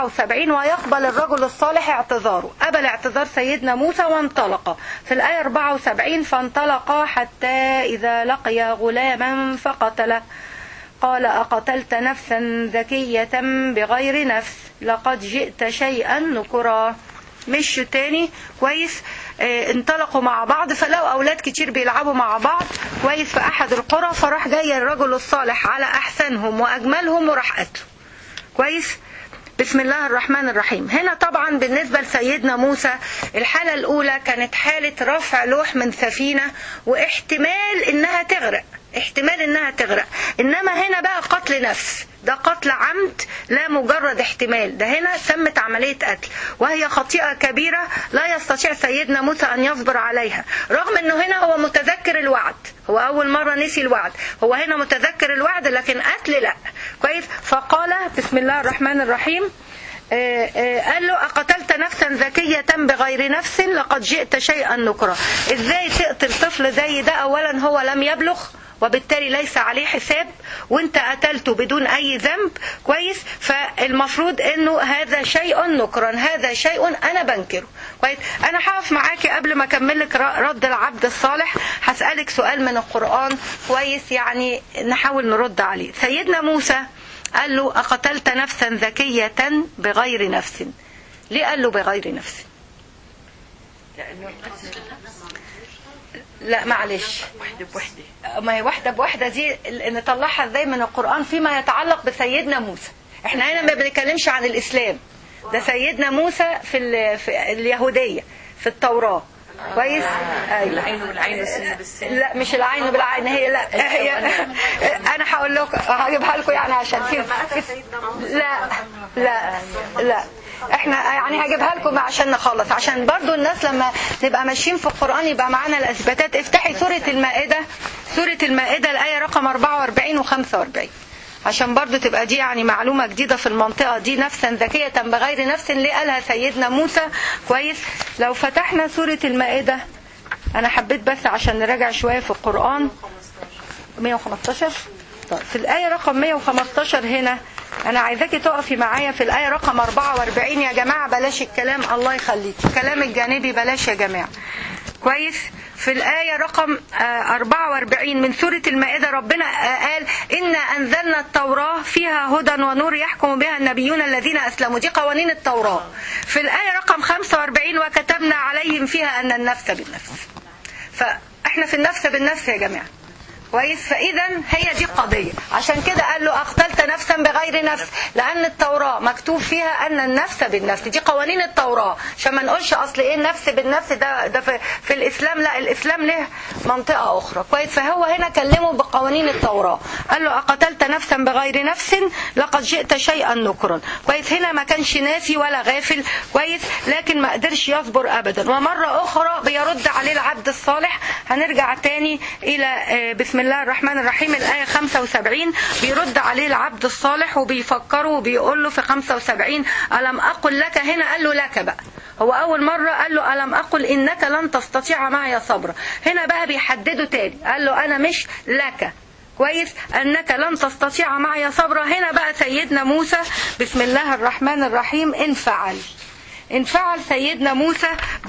74 ويقبل الرجل الصالح اعتذاره قبل اعتذار سيدنا موسى وانطلق في الايه 74 فانطلقا حتى اذا لقيا غلاما فقتله قال أقتلت نفسا ذكية بغير نفس لقد جئت شيئا نكرا مشوا تاني كويس اه انطلقوا مع بعض فلقوا اولاد كتير بيلعبوا مع بعض كويس في احد القرى فراح جاي الرجل الصالح على احسنهم واجملهم وراح قتله كويس بسم الله الرحمن الرحيم هنا طبعا بالنسبة لسيدنا موسى الحالة الأولى كانت حالة رفع لوح من سفينة واحتمال إنها تغرق احتمال إنها تغرق إنما هنا بقى قتل نفس ده قتل عمد لا مجرد احتمال ده هنا تمت عملية قتل وهي خطيئة كبيرة لا يستطيع سيدنا موسى أن يصبر عليها رغم أنه هنا هو متذكر الوعد هو أول مرة نسي الوعد هو هنا متذكر الوعد لكن قتل لا كويس فقال بسم الله الرحمن الرحيم آآ آآ قال له أقتلت نفسا ذكية بغير نفس لقد جئت شيئا نكرا ازاي تقتل طفل زي ده أولا هو لم يبلغ وبالتالي ليس عليه حساب وانت قتلته بدون اي ذنب كويس فالمفروض انه هذا شيء نكرا هذا شيء انا بنكره كويس انا هقف معاكي قبل ما اكمل لك رد العبد الصالح هسالك سؤال من القران كويس يعني نحاول نرد عليه سيدنا موسى قال له اقتلت نفسا ذكيه بغير نفس ليه قال له بغير نفس لأنه لا معلش واحدة بوحدة ما هي واحدة بواحدة دي نطلعها ازاي من القرآن فيما يتعلق بسيدنا موسى احنا هنا ما بنتكلمش عن الإسلام ده سيدنا موسى في, ال... في اليهودية في التوراة كويس ايوه العين والعين والسن بالسن لا مش العين بالعين هي لا هي انا هقول لكم هجيبها لكم يعني عشان في لا لا لا احنا يعني هجيبها لكم عشان نخلص عشان برضو الناس لما نبقى ماشيين في القرآن يبقى معانا الأثباتات افتحي سورة المائدة سورة المائدة الآية رقم 44 و 45 عشان برضو تبقى دي يعني معلومة جديدة في المنطقة دي نفسا ذكية بغير نفس اللي قالها سيدنا موسى كويس لو فتحنا سورة المائدة أنا حبيت بس عشان نراجع شوية في القرآن 115 طيب في الآية رقم 115 هنا أنا عايزاكي تقفي معايا في الآية رقم 44 يا جماعة بلاش الكلام الله يخليك الكلام الجانبي بلاش يا جماعة كويس في الآية رقم 44 من سورة المائدة ربنا قال إنا أنزلنا التوراة فيها هدى ونور يحكم بها النبيون الذين أسلموا دي قوانين التوراة في الآية رقم 45 وكتبنا عليهم فيها أن النفس بالنفس فإحنا في النفس بالنفس يا جماعة كويس فاذا هي دي القضيه عشان كده قال له اقتلت نفسا بغير نفس لان التوراه مكتوب فيها ان النفس بالنفس دي قوانين التوراه عشان ما نقولش اصل ايه النفس بالنفس ده ده في, في الاسلام لا الاسلام له منطقه اخرى كويس فهو هنا كلمه بقوانين التوراه قال له اقتلت نفسا بغير نفس لقد جئت شيئا نكرا كويس هنا ما كانش ناسي ولا غافل كويس لكن ما قدرش يصبر ابدا ومره اخرى بيرد عليه العبد الصالح هنرجع تاني الى بسم الله الرحمن الرحيم الآية 75 بيرد عليه العبد الصالح وبيفكره وبيقول له في 75 ألم أقل لك هنا قال له لك بقى هو أول مرة قال له ألم أقل إنك لن تستطيع معي صبرا هنا بقى بيحدده تاني قال له أنا مش لك كويس أنك لن تستطيع معي صبرا هنا بقى سيدنا موسى بسم الله الرحمن الرحيم انفعل انفعل سيدنا موسى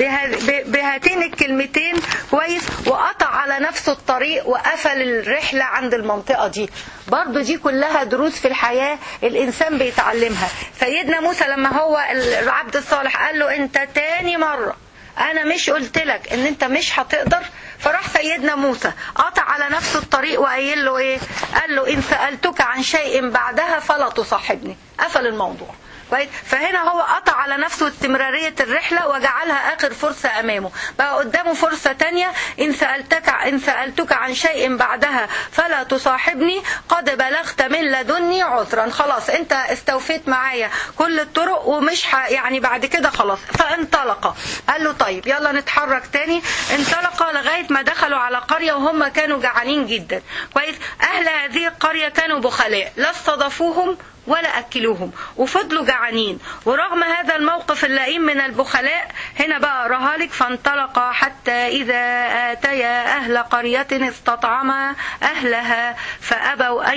بهاتين الكلمتين كويس وقطع على نفسه الطريق وقفل الرحلة عند المنطقة دي برضو دي كلها دروس في الحياة الإنسان بيتعلمها سيدنا موسى لما هو العبد الصالح قال له انت تاني مرة انا مش قلت لك ان انت مش هتقدر فراح سيدنا موسى قطع على نفسه الطريق وقايل له ايه قال له ان سألتك عن شيء بعدها فلا تصاحبني قفل الموضوع كويس فهنا هو قطع على نفسه استمرارية الرحلة وجعلها آخر فرصة أمامه بقى قدامه فرصة تانية إن سألتك إن سألتك عن شيء بعدها فلا تصاحبني قد بلغت من لدني عذرا خلاص أنت استوفيت معايا كل الطرق ومش ح... يعني بعد كده خلاص فانطلق قال له طيب يلا نتحرك تاني انطلق لغاية ما دخلوا على قرية وهم كانوا جعانين جدا كويس أهل هذه القرية كانوا بخلاء لا استضافوهم ولا أكلوهم وفضلوا جعانين ورغم هذا الموقف اللئيم من البخلاء هنا بقى رهالك فانطلقا حتى إذا آتيا أهل قرية استطعما أهلها فأبوا أن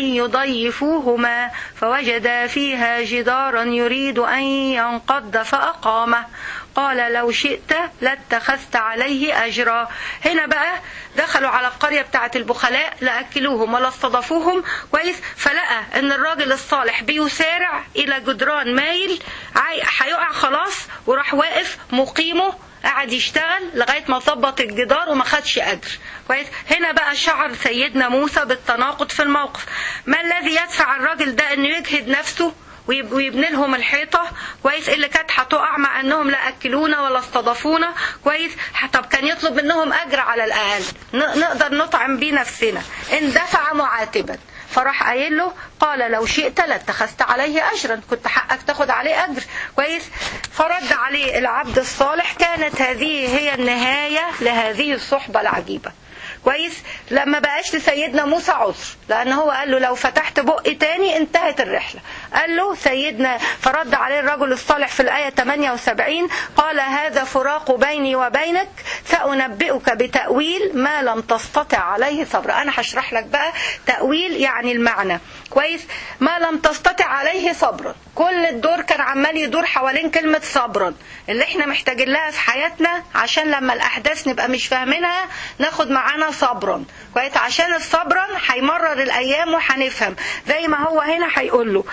يضيفوهما فوجدا فيها جدارا يريد أن ينقض فأقامه قال لو شئت لاتخذت عليه أجرا هنا بقى دخلوا على القرية بتاعة البخلاء لا أكلوهم ولا استضافوهم كويس فلقى ان الراجل الصالح بيسارع إلى جدران مايل هيقع خلاص وراح واقف مقيمه قعد يشتغل لغاية ما ظبط الجدار وما خدش أجر كويس هنا بقى شعر سيدنا موسى بالتناقض في الموقف ما الذي يدفع الراجل ده انه يجهد نفسه ويبني لهم الحيطة كويس اللي كانت هتقع مع انهم لا اكلونا ولا استضافونا كويس طب كان يطلب منهم اجر على الاقل نقدر نطعم بيه نفسنا اندفع معاتبا فراح قايل له قال لو شئت لاتخذت عليه اجرا كنت حقك تاخد عليه اجر كويس فرد عليه العبد الصالح كانت هذه هي النهايه لهذه الصحبه العجيبه كويس لما بقاش لسيدنا موسى عذر لان هو قال له لو فتحت بق تاني انتهت الرحله قال له سيدنا فرد عليه الرجل الصالح في الايه 78 قال هذا فراق بيني وبينك سانبئك بتاويل ما لم تستطع عليه صبر انا هشرح لك بقى تاويل يعني المعنى كويس ما لم تستطع عليه صبرا كل الدور كان عمال يدور حوالين كلمه صبرا اللي احنا محتاجين لها في حياتنا عشان لما الاحداث نبقى مش فاهمينها ناخد معانا صبرا كويس عشان الصبرا هيمرر الايام وهنفهم زي ما هو هنا هيقول له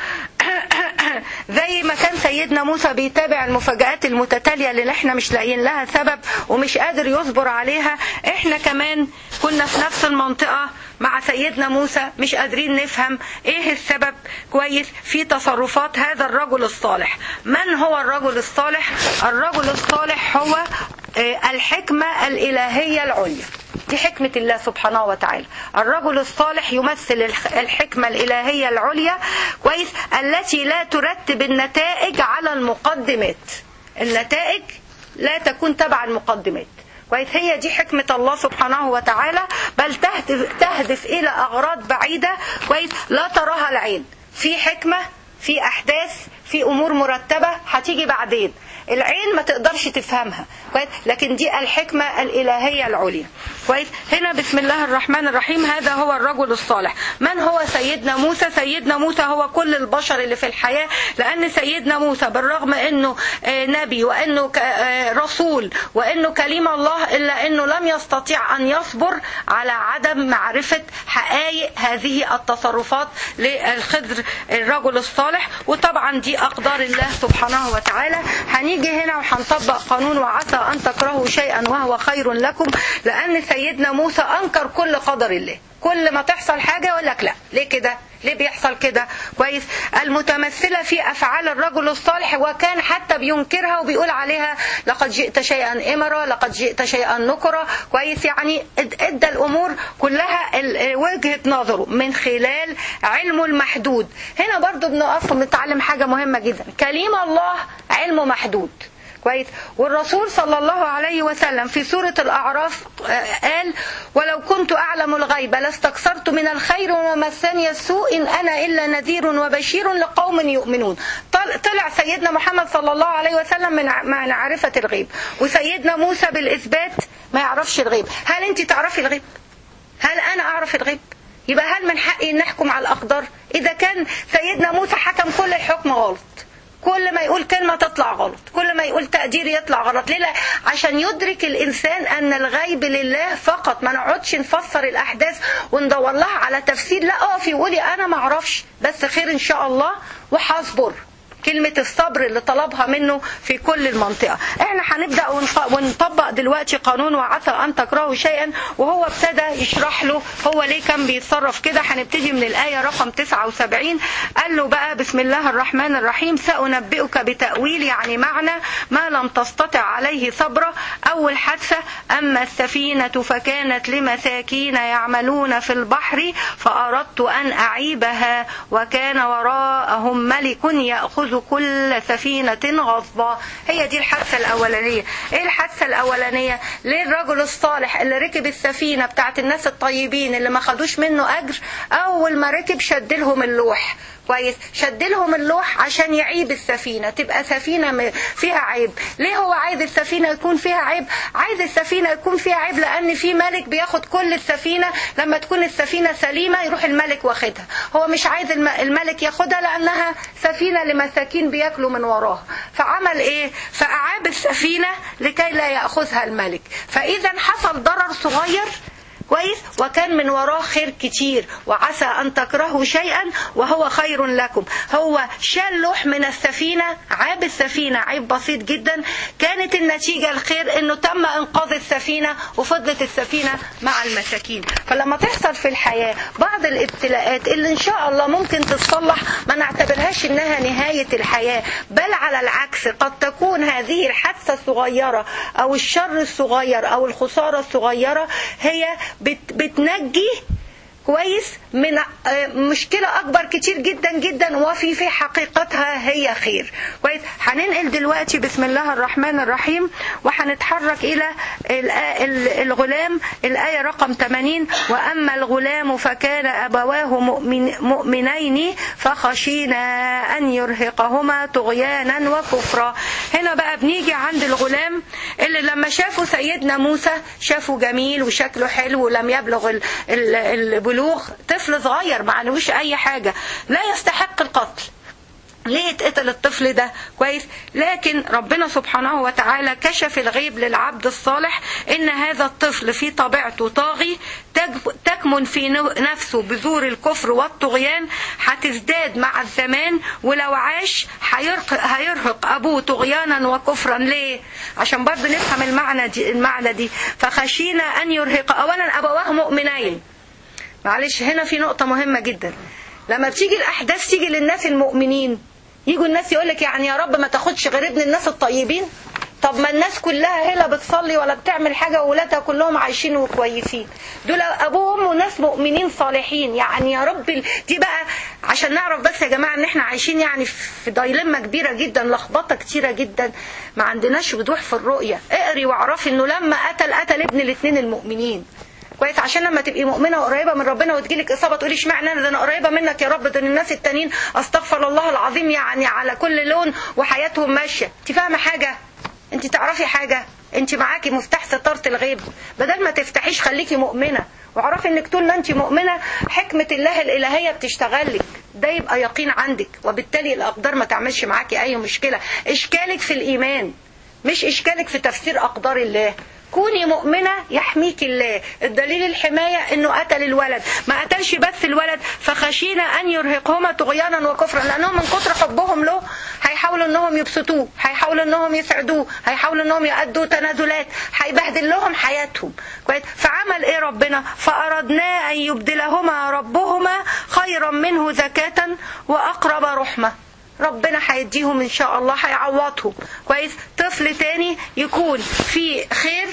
زي ما كان سيدنا موسى بيتابع المفاجآت المتتالية اللي احنا مش لاقيين لها سبب ومش قادر يصبر عليها احنا كمان كنا في نفس المنطقة مع سيدنا موسى مش قادرين نفهم ايه السبب كويس في تصرفات هذا الرجل الصالح من هو الرجل الصالح الرجل الصالح هو الحكمة الإلهية العليا دي حكمة الله سبحانه وتعالى الرجل الصالح يمثل الحكمة الإلهية العليا كويس التي لا ترتب النتائج على المقدمات النتائج لا تكون تبع المقدمات كويس هي دي حكمة الله سبحانه وتعالى بل تهدف, تهدف إلى أغراض بعيدة كويس لا تراها العين في حكمة في أحداث في أمور مرتبة هتيجي بعدين العين ما تقدرش تفهمها كويس لكن دي الحكمة الإلهية العليا كويس هنا بسم الله الرحمن الرحيم هذا هو الرجل الصالح من هو سيدنا موسى سيدنا موسى هو كل البشر اللي في الحياة لأن سيدنا موسى بالرغم أنه نبي وأنه رسول وأنه كليم الله إلا أنه لم يستطيع أن يصبر على عدم معرفة حقائق هذه التصرفات للخضر الرجل الصالح وطبعا دي أقدار الله سبحانه وتعالى هنيجي هنا وهنطبق قانون وعسى أن تكرهوا شيئا وهو خير لكم لأن سيدنا موسى أنكر كل قدر الله كل ما تحصل حاجة يقول لك لا ليه كده ليه بيحصل كده كويس المتمثلة في أفعال الرجل الصالح وكان حتى بينكرها وبيقول عليها لقد جئت شيئا إمرا لقد جئت شيئا نكرا كويس يعني ادى الأمور كلها وجهة نظره من خلال علمه المحدود هنا برضو بنقف ونتعلم حاجة مهمة جدا كليم الله علمه محدود كويس والرسول صلى الله عليه وسلم في سورة الأعراف قال ولو كنت أعلم الغيب لاستكثرت من الخير وما مسني السوء إن أنا إلا نذير وبشير لقوم يؤمنون طلع سيدنا محمد صلى الله عليه وسلم من معرفة الغيب وسيدنا موسى بالإثبات ما يعرفش الغيب هل أنت تعرفي الغيب هل أنا أعرف الغيب يبقى هل من حقي أن نحكم على الأقدار إذا كان سيدنا موسى حكم كل الحكم غلط كل ما يقول كلمة تطلع غلط كل ما يقول تقدير يطلع غلط ليه لا عشان يدرك الإنسان أن الغيب لله فقط ما نقعدش نفسر الأحداث وندور لها على تفسير لا اقفي وقولي أنا ما اعرفش بس خير إن شاء الله وهصبر كلمة الصبر اللي طلبها منه في كل المنطقة احنا هنبدأ ونطبق دلوقتي قانون وعسى أن تكرهوا شيئا وهو ابتدى يشرح له هو ليه كان بيتصرف كده هنبتدي من الآية رقم 79 قال له بقى بسم الله الرحمن الرحيم سأنبئك بتأويل يعني معنى ما لم تستطع عليه صبرا أول حادثة أما السفينة فكانت لمساكين يعملون في البحر فأردت أن أعيبها وكان وراءهم ملك يأخذ كل سفينة غصبا هي دي الحادثة الأولانية إيه الحادثة الأولانية ليه الرجل الصالح اللي ركب السفينة بتاعت الناس الطيبين اللي ما خدوش منه أجر أول ما ركب شد لهم اللوح كويس شد لهم اللوح عشان يعيب السفينه تبقى سفينه فيها عيب ليه هو عايز السفينه يكون فيها عيب عايز السفينه يكون فيها عيب لان في ملك بياخد كل السفينه لما تكون السفينه سليمه يروح الملك واخدها هو مش عايز الملك ياخدها لانها سفينه لمساكين بياكلوا من وراها فعمل ايه فاعاب السفينه لكي لا ياخذها الملك فاذا حصل ضرر صغير كويس وكان من وراه خير كتير وعسى أن تكرهوا شيئا وهو خير لكم هو شال لوح من السفينة عاب السفينة عيب بسيط جدا كانت النتيجة الخير انه تم انقاذ السفينة وفضلت السفينة مع المساكين فلما تحصل في الحياة بعض الابتلاءات اللي ان شاء الله ممكن تتصلح ما نعتبرهاش انها نهاية الحياة بل على العكس قد تكون هذه الحادثة الصغيرة او الشر الصغير او الخسارة الصغيرة هي بت بتنجي كويس من مشكلة أكبر كتير جدا جدا وفي في حقيقتها هي خير كويس هننقل دلوقتي بسم الله الرحمن الرحيم وهنتحرك إلى الغلام الآية رقم 80 وأما الغلام فكان أبواه مؤمن مؤمنين فخشينا أن يرهقهما طغيانا وكفرا هنا بقى بنيجي عند الغلام اللي لما شافوا سيدنا موسى شافوا جميل وشكله حلو ولم يبلغ ال ال البلوغ طفل صغير ما عليهوش اي حاجه لا يستحق القتل ليه اتقتل الطفل ده كويس لكن ربنا سبحانه وتعالى كشف الغيب للعبد الصالح ان هذا الطفل في طبيعته طاغي تكمن في نفسه بذور الكفر والطغيان هتزداد مع الزمان ولو عاش هيرهق ابوه طغيانا وكفرا ليه عشان برضه نفهم المعنى دي المعنى دي فخشينا ان يرهق اولا ابواه مؤمنين معلش هنا في نقطة مهمة جدا لما بتيجي الأحداث تيجي للناس المؤمنين يجوا الناس يقول لك يعني يا رب ما تاخدش غير ابن الناس الطيبين طب ما الناس كلها هي لا بتصلي ولا بتعمل حاجه واولادها كلهم عايشين وكويسين دول ابوهم وناس مؤمنين صالحين يعني يا رب ال- دي بقى عشان نعرف بس يا جماعه ان احنا عايشين يعني في دايلما كبيره جدا لخبطه كتيره جدا ما عندناش وضوح في الرؤيه اقري واعرفي انه لما قتل قتل ابن الاثنين المؤمنين كويس عشان لما تبقي مؤمنه وقريبه من ربنا وتجيلك اصابه تقولي اشمعنى انا ده انا قريبه منك يا رب ده الناس التانيين استغفر الله العظيم يعني على كل لون وحياتهم ماشيه انت فاهمه حاجه انت تعرفي حاجه انت معاكي مفتاح ستاره الغيب بدل ما تفتحيش خليكي مؤمنه واعرفي انك طول ما انت مؤمنه حكمه الله الالهيه بتشتغل لك ده يبقى يقين عندك وبالتالي الاقدار ما تعملش معاكي اي مشكله اشكالك في الايمان مش اشكالك في تفسير اقدار الله كوني مؤمنة يحميك الله الدليل الحماية انه قتل الولد ما قتلش بس الولد فخشينا ان يرهقهما طغيانا وكفرا لانهم من كتر حبهم له هيحاولوا انهم يبسطوه هيحاولوا انهم يسعدوه هيحاولوا انهم يأدوا تنازلات هيبهدل لهم حياتهم كويس فعمل ايه ربنا فاردنا ان يبدلهما ربهما خيرا منه زكاة واقرب رحمه ربنا هيديهم ان شاء الله هيعوضهم كويس طفل تاني يكون في خير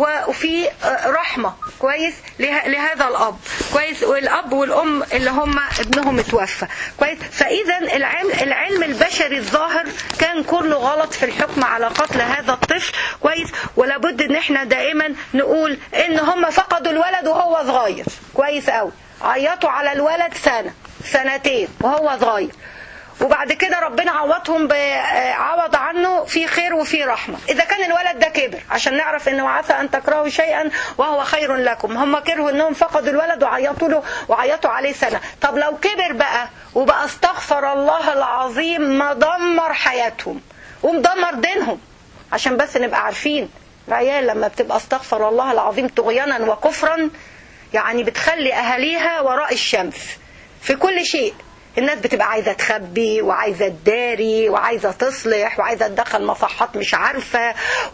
وفي رحمة كويس له- لهذا الأب كويس والأب والأم اللي هم ابنهم اتوفى كويس فإذا العلم, العلم البشري الظاهر كان كله غلط في الحكم على قتل هذا الطفل كويس ولابد ان احنا دائما نقول ان هم فقدوا الولد وهو صغير كويس قوي عيطوا على الولد سنة سنتين وهو صغير وبعد كده ربنا عوضهم عوض عنه في خير وفي رحمة إذا كان الولد ده كبر عشان نعرف إنه عسى أن تكرهوا شيئا وهو خير لكم هم كرهوا إنهم فقدوا الولد وعيطوا له وعيطوا عليه سنة طب لو كبر بقى وبقى استغفر الله العظيم مدمر حياتهم ومدمر دينهم عشان بس نبقى عارفين العيال لما بتبقى استغفر الله العظيم طغيانا وكفرا يعني بتخلي أهاليها وراء الشمس في كل شيء الناس بتبقى عايزة تخبي وعايزة تداري وعايزة تصلح وعايزة تدخل مصحات مش عارفة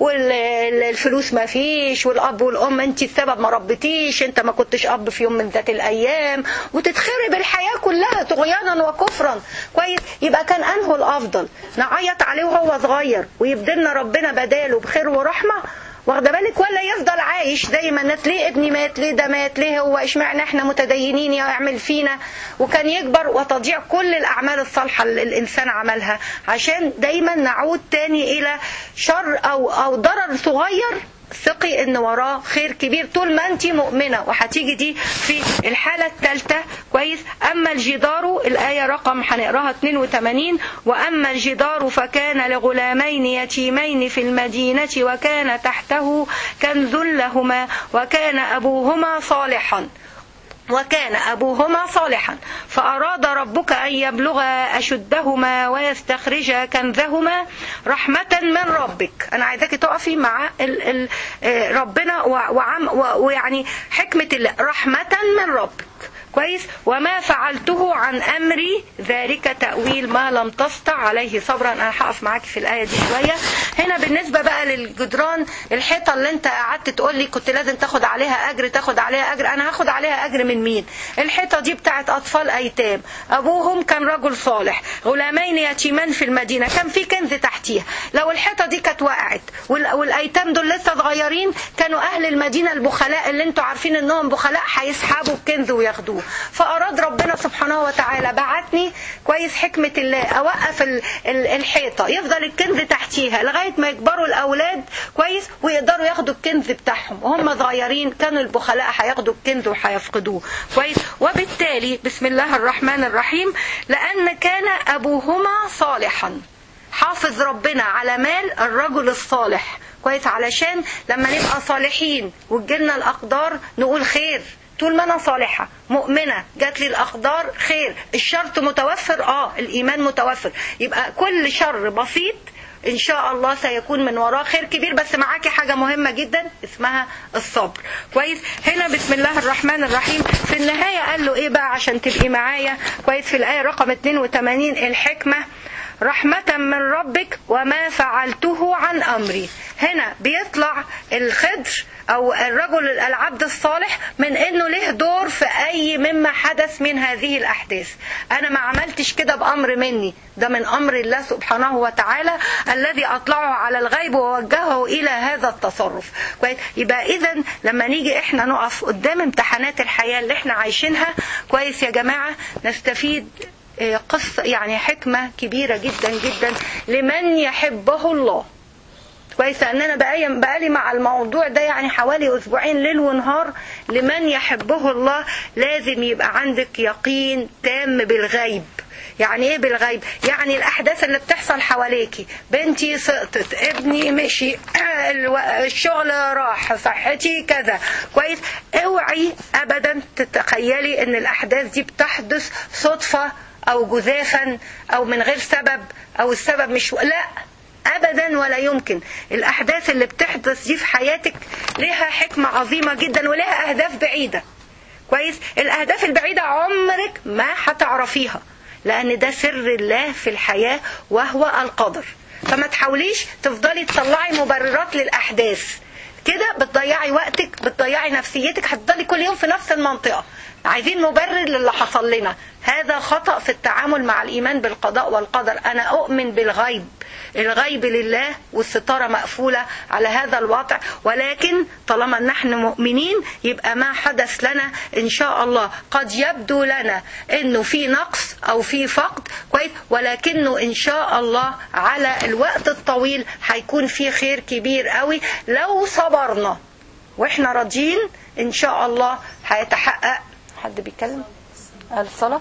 والفلوس ما فيش والأب والأم انت السبب ما ربتيش انت ما كنتش أب في يوم من ذات الأيام وتتخرب الحياة كلها طغيانا وكفرا كويس يبقى كان أنه الأفضل نعيط عليه وهو صغير ويبدلنا ربنا بداله بخير ورحمة واخده بالك ولا يفضل عايش زي ما الناس ليه ابني مات ليه ده مات ليه هو اشمعنى احنا متدينين يعمل فينا وكان يكبر وتضيع كل الاعمال الصالحه اللي الانسان عملها عشان دايما نعود تاني الى شر او او ضرر صغير ثقي ان وراه خير كبير طول ما انت مؤمنه وهتيجي دي في الحاله الثالثه كويس اما الجدار الايه رقم هنقراها 82 واما الجدار فكان لغلامين يتيمين في المدينه وكان تحته كنز لهما وكان ابوهما صالحا وكان أبوهما صالحا فأراد ربك أن يبلغا أشدهما ويستخرجا كنزهما رحمة من ربك أنا عايزاك تقفي مع ال ال ربنا وعم ويعني حكمة الله رحمة من ربك كويس وما فعلته عن أمري ذلك تأويل ما لم تستع عليه صبرا أنا هقف معاكي في الآية دي شوية هنا بالنسبة بقى للجدران الحيطة اللي انت قعدت تقول لي كنت لازم تاخد عليها أجر تاخد عليها أجر أنا هاخد عليها أجر من مين الحيطة دي بتاعت أطفال أيتام أبوهم كان رجل صالح غلامين يتيمان في المدينة كان في كنز تحتيها لو الحيطة دي كانت وقعت والأيتام دول لسه صغيرين كانوا أهل المدينة البخلاء اللي انتوا عارفين انهم بخلاء هيسحبوا الكنز وياخدوه فأراد ربنا سبحانه وتعالى بعتني كويس حكمة الله أوقف الحيطة يفضل الكنز تحتيها لغاية ما يكبروا الأولاد كويس ويقدروا ياخدوا الكنز بتاعهم وهم صغيرين كانوا البخلاء هياخدوا الكنز وهيفقدوه كويس وبالتالي بسم الله الرحمن الرحيم لأن كان أبوهما صالحا حافظ ربنا على مال الرجل الصالح كويس علشان لما نبقى صالحين وتجيلنا الأقدار نقول خير طول ما انا صالحة مؤمنة جات لي الأقدار خير الشرط متوفر اه الإيمان متوفر يبقى كل شر بسيط إن شاء الله سيكون من وراه خير كبير بس معاكي حاجة مهمة جدا اسمها الصبر كويس هنا بسم الله الرحمن الرحيم في النهاية قال له إيه بقى عشان تبقي معايا كويس في الآية رقم 82 الحكمة رحمة من ربك وما فعلته عن أمري هنا بيطلع الخضر أو الرجل العبد الصالح من إنه له دور في أي مما حدث من هذه الأحداث أنا ما عملتش كده بأمر مني ده من أمر الله سبحانه وتعالى الذي أطلعه على الغيب ووجهه إلى هذا التصرف كويس يبقى إذا لما نيجي إحنا نقف قدام امتحانات الحياة اللي إحنا عايشينها كويس يا جماعة نستفيد قصة يعني حكمة كبيرة جدا جدا لمن يحبه الله كويس ان انا بقالي بقالي مع الموضوع ده يعني حوالي اسبوعين ليل ونهار لمن يحبه الله لازم يبقى عندك يقين تام بالغيب يعني ايه بالغيب يعني الاحداث اللي بتحصل حواليكي بنتي سقطت ابني مشي الشغل راح صحتي كذا كويس اوعي ابدا تتخيلي ان الاحداث دي بتحدث صدفه او جزافا او من غير سبب او السبب مش لا ابدا ولا يمكن الاحداث اللي بتحدث دي في حياتك لها حكمه عظيمه جدا ولها اهداف بعيده كويس الاهداف البعيده عمرك ما هتعرفيها لان ده سر الله في الحياه وهو القدر فما تحاوليش تفضلي تطلعي مبررات للاحداث كده بتضيعي وقتك بتضيعي نفسيتك هتفضلي كل يوم في نفس المنطقه عايزين مبرر للي حصل لنا هذا خطأ في التعامل مع الإيمان بالقضاء والقدر أنا أؤمن بالغيب الغيب لله والستارة مقفولة على هذا الوضع ولكن طالما نحن مؤمنين يبقى ما حدث لنا إن شاء الله قد يبدو لنا إنه في نقص أو في فقد كويس ولكنه إن شاء الله على الوقت الطويل هيكون في خير كبير قوي لو صبرنا واحنا راضيين إن شاء الله هيتحقق حد بيتكلم الصلاة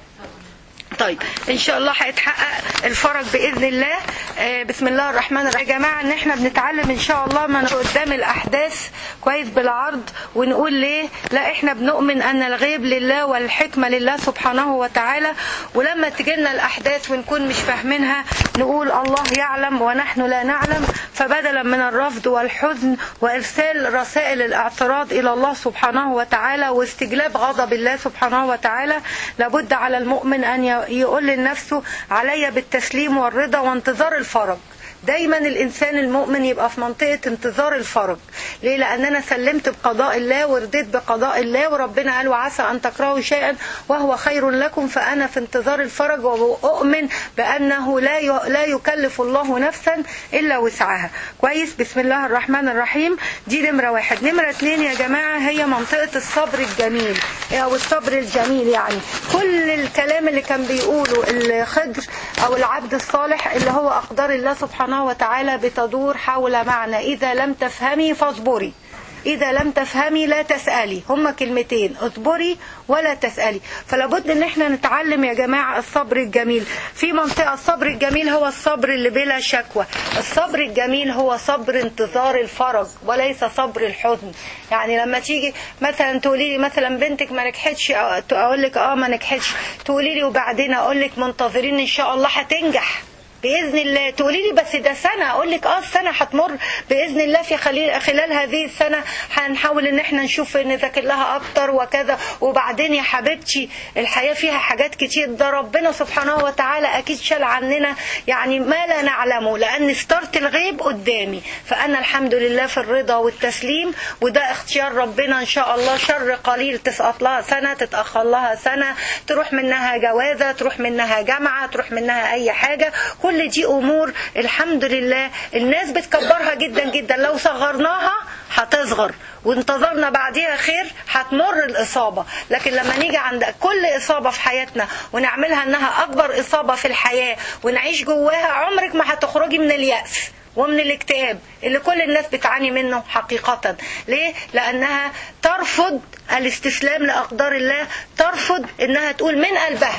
طيب ان شاء الله هيتحقق الفرج باذن الله آه بسم الله الرحمن الرحيم يا جماعه ان احنا بنتعلم ان شاء الله من قدام الاحداث كويس بالعرض ونقول ليه لا احنا بنؤمن ان الغيب لله والحكمه لله سبحانه وتعالى ولما تجينا الاحداث ونكون مش فاهمينها نقول الله يعلم ونحن لا نعلم فبدلا من الرفض والحزن وارسال رسائل الاعتراض الى الله سبحانه وتعالى واستجلاب غضب الله سبحانه وتعالى لابد على المؤمن ان يقول لنفسه علي بالتسليم والرضا وانتظار الفرج دايما الانسان المؤمن يبقى في منطقه انتظار الفرج ليه لان انا سلمت بقضاء الله ورضيت بقضاء الله وربنا قال وعسى ان تكرهوا شيئا وهو خير لكم فانا في انتظار الفرج واؤمن بانه لا لا يكلف الله نفسا الا وسعها كويس بسم الله الرحمن الرحيم دي نمره واحد نمره اتنين يا جماعه هي منطقه الصبر الجميل او الصبر الجميل يعني كل الكلام اللي كان بيقوله الخضر او العبد الصالح اللي هو اقدار الله سبحانه سبحانه وتعالى بتدور حول معنى إذا لم تفهمي فاصبري إذا لم تفهمي لا تسألي هما كلمتين اصبري ولا تسألي فلابد ان احنا نتعلم يا جماعة الصبر الجميل في منطقة الصبر الجميل هو الصبر اللي بلا شكوى الصبر الجميل هو صبر انتظار الفرج وليس صبر الحزن يعني لما تيجي مثلا تقولي لي مثلا بنتك ما نجحتش اقول لك اه ما نجحتش تقولي لي وبعدين اقول لك منتظرين ان شاء الله هتنجح باذن الله تقولي لي بس ده سنه اقول لك اه السنه هتمر باذن الله في خلال خلال هذه السنه هنحاول ان احنا نشوف نذاكر لها اكتر وكذا وبعدين يا حبيبتي الحياه فيها حاجات كتير ده ربنا سبحانه وتعالى اكيد شال عننا يعني ما لا نعلمه لان ستارت الغيب قدامي فانا الحمد لله في الرضا والتسليم وده اختيار ربنا ان شاء الله شر قليل تسقط لها سنه تتاخر لها سنه تروح منها جوازه تروح منها جامعه تروح منها اي حاجه كل دي امور الحمد لله الناس بتكبرها جدا جدا لو صغرناها هتصغر وانتظرنا بعديها خير هتمر الإصابة لكن لما نيجي عند كل إصابة في حياتنا ونعملها أنها أكبر إصابة في الحياة ونعيش جواها عمرك ما هتخرجي من اليأس ومن الاكتئاب اللي كل الناس بتعاني منه حقيقة ليه؟ لأنها ترفض الاستسلام لأقدار الله ترفض أنها تقول من قلبها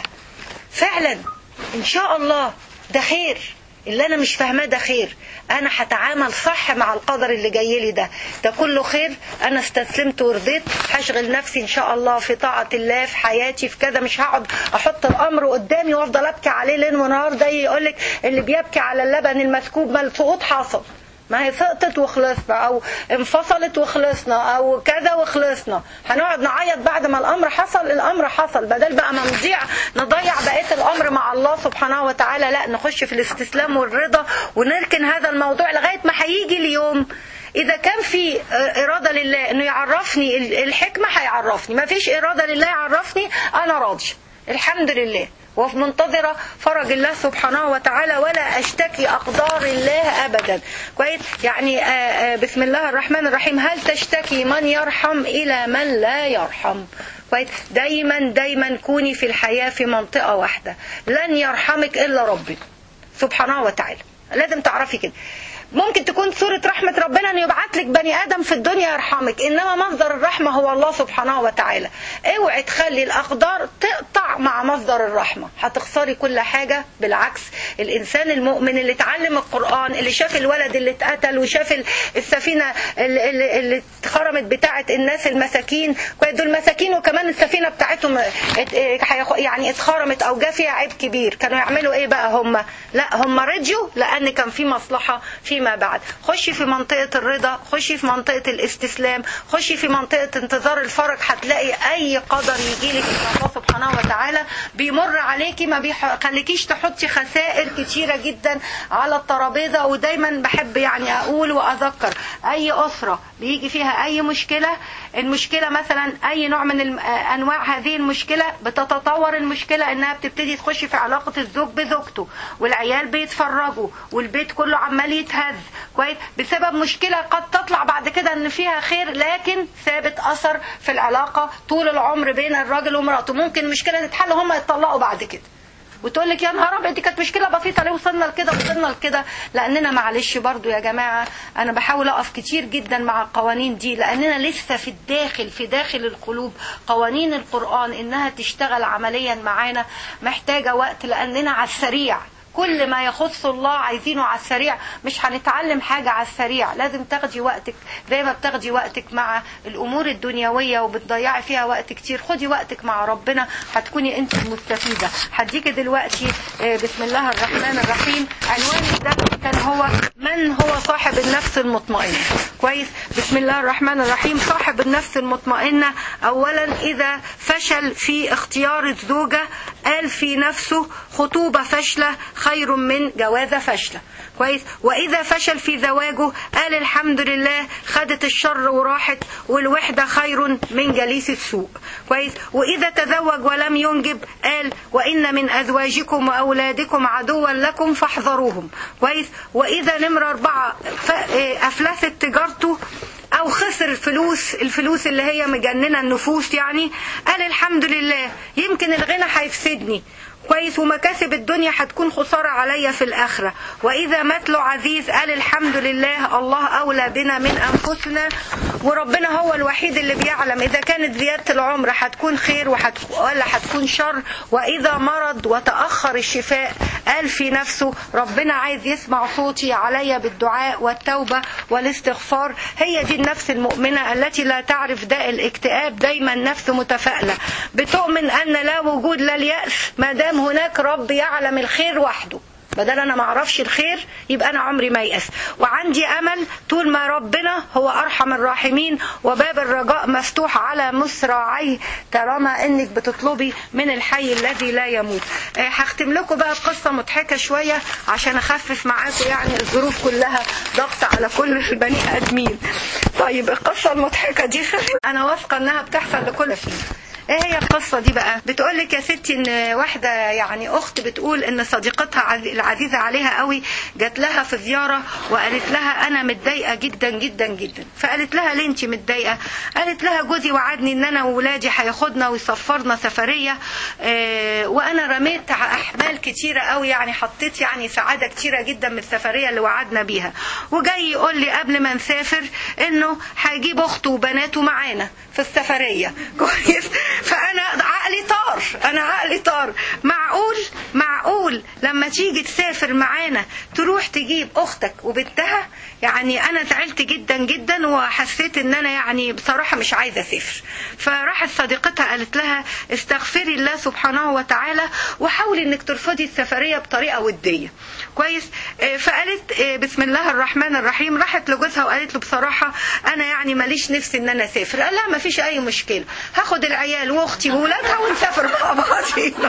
فعلا إن شاء الله ده خير اللي انا مش فاهماه ده خير انا هتعامل صح مع القدر اللي جاي لي ده ده كله خير انا استسلمت ورضيت هشغل نفسي ان شاء الله في طاعه الله في حياتي في كذا مش هقعد احط الامر قدامي وافضل ابكي عليه ليل ونهار ده يقول لك اللي بيبكي على اللبن المسكوب ما السقوط حصل ما هي سقطت وخلصنا او انفصلت وخلصنا او كذا وخلصنا هنقعد نعيط بعد ما الامر حصل الامر حصل بدل بقى ما نضيع نضيع بقيه الامر مع الله سبحانه وتعالى لا نخش في الاستسلام والرضا ونركن هذا الموضوع لغايه ما هيجي اليوم اذا كان في اراده لله انه يعرفني الحكمه هيعرفني ما فيش اراده لله يعرفني انا راضي الحمد لله وفي منتظرة فرج الله سبحانه وتعالى ولا أشتكي أقدار الله أبدا كويس يعني آآ آآ بسم الله الرحمن الرحيم هل تشتكي من يرحم إلى من لا يرحم كويس دايما دايما كوني في الحياة في منطقة واحدة لن يرحمك إلا ربي سبحانه وتعالى لازم تعرفي كده ممكن تكون صورة رحمة ربنا أن يبعت لك بني آدم في الدنيا يرحمك إنما مصدر الرحمة هو الله سبحانه وتعالى اوعي تخلي الأقدار تقطع مع مصدر الرحمة هتخسري كل حاجة بالعكس الإنسان المؤمن اللي اتعلم القرآن اللي شاف الولد اللي اتقتل وشاف السفينة اللي, اللي اتخرمت بتاعة الناس المساكين دول مساكين وكمان السفينة بتاعتهم يعني اتخرمت أو جا فيها عيب كبير كانوا يعملوا إيه بقى هم لا هم رجوا لأن كان في مصلحة في فيما بعد خشي في منطقة الرضا خشي في منطقة الاستسلام خشي في منطقة انتظار الفرج هتلاقي أي قدر يجيلك من الله سبحانه وتعالى بيمر عليكي ما بيخليكيش تحطي خسائر كتيرة جدا على الترابيزة ودايما بحب يعني أقول وأذكر أي أسرة بيجي فيها أي مشكلة المشكلة مثلا أي نوع من أنواع هذه المشكلة بتتطور المشكلة إنها بتبتدي تخش في علاقة الزوج بزوجته والعيال بيتفرجوا والبيت كله عمال يتهز كويس بسبب مشكلة قد تطلع بعد كده إن فيها خير لكن ثابت أثر في العلاقة طول العمر بين الراجل ومراته ممكن المشكلة تتحل هما يتطلقوا بعد كده وتقول لك يا نهار ابيض دي كانت مشكله بسيطه ليه وصلنا لكده وصلنا لكده لاننا معلش برضو يا جماعه انا بحاول اقف كتير جدا مع القوانين دي لاننا لسه في الداخل في داخل القلوب قوانين القران انها تشتغل عمليا معانا محتاجه وقت لاننا على السريع كل ما يخص الله عايزينه على السريع مش هنتعلم حاجة على السريع لازم تاخدي وقتك زي ما بتاخدي وقتك مع الأمور الدنيوية وبتضيعي فيها وقت كتير خدي وقتك مع ربنا هتكوني انت المستفيدة هديكي دلوقتي بسم الله الرحمن الرحيم عنوان الدرس كان هو من هو صاحب النفس المطمئنة كويس بسم الله الرحمن الرحيم صاحب النفس المطمئنة أولا إذا فشل في اختيار الزوجة قال في نفسه خطوبة فاشلة خير من جوازة فاشلة كويس وإذا فشل في زواجه قال الحمد لله خدت الشر وراحت والوحدة خير من جليس السوء كويس وإذا تزوج ولم ينجب قال وإن من أزواجكم وأولادكم عدوا لكم فاحذروهم كويس وإذا نمرة أربعة أفلست تجارته او خسر الفلوس الفلوس اللي هي مجننه النفوس يعني قال الحمد لله يمكن الغنى هيفسدني كويس ومكاسب الدنيا هتكون خسارة عليا في الآخرة وإذا مثله عزيز قال الحمد لله الله أولى بنا من أنفسنا وربنا هو الوحيد اللي بيعلم إذا كانت زيادة العمر هتكون خير وحت... ولا هتكون شر وإذا مرض وتأخر الشفاء قال في نفسه ربنا عايز يسمع صوتي عليا بالدعاء والتوبة والاستغفار هي دي النفس المؤمنة التي لا تعرف داء الاكتئاب دايما نفس متفائلة بتؤمن أن لا وجود لا اليأس ما دام هناك رب يعلم الخير وحده بدل انا ما اعرفش الخير يبقى انا عمري ما يأس وعندي امل طول ما ربنا هو ارحم الراحمين وباب الرجاء مفتوح على مصراعيه طالما انك بتطلبي من الحي الذي لا يموت هختم لكم بقى قصه مضحكه شويه عشان اخفف معاكم يعني الظروف كلها ضغط على كل البني ادمين طيب القصه المضحكه دي انا واثقه انها بتحصل لكل فينا ايه هي القصة دي بقى بتقول لك يا ستي ان واحدة يعني اخت بتقول ان صديقتها العزيزة عليها قوي جات لها في زيارة وقالت لها انا متضايقة جدا جدا جدا فقالت لها ليه انت متضايقة قالت لها جوزي وعدني ان انا وولادي هياخدنا ويسفرنا سفرية اه وانا رميت احمال كتيرة قوي يعني حطيت يعني سعادة كتيرة جدا من السفرية اللي وعدنا بيها وجاي يقول لي قبل ما نسافر انه هيجيب اخته وبناته معانا في السفرية كويس فانا عقلي طار طار انا عقلي طار معقول معقول لما تيجي تسافر معانا تروح تجيب اختك وبنتها يعني انا زعلت جدا جدا وحسيت ان انا يعني بصراحه مش عايزه اسافر فراحت صديقتها قالت لها استغفري الله سبحانه وتعالى وحاولي انك ترفضي السفريه بطريقه وديه كويس آه، فقالت آه، بسم الله الرحمن الرحيم راحت لجوزها وقالت له بصراحه انا يعني ماليش نفسي ان انا اسافر قال لها ما فيش اي مشكله هاخد العيال واختي واولادها ونسافر مع بعضينا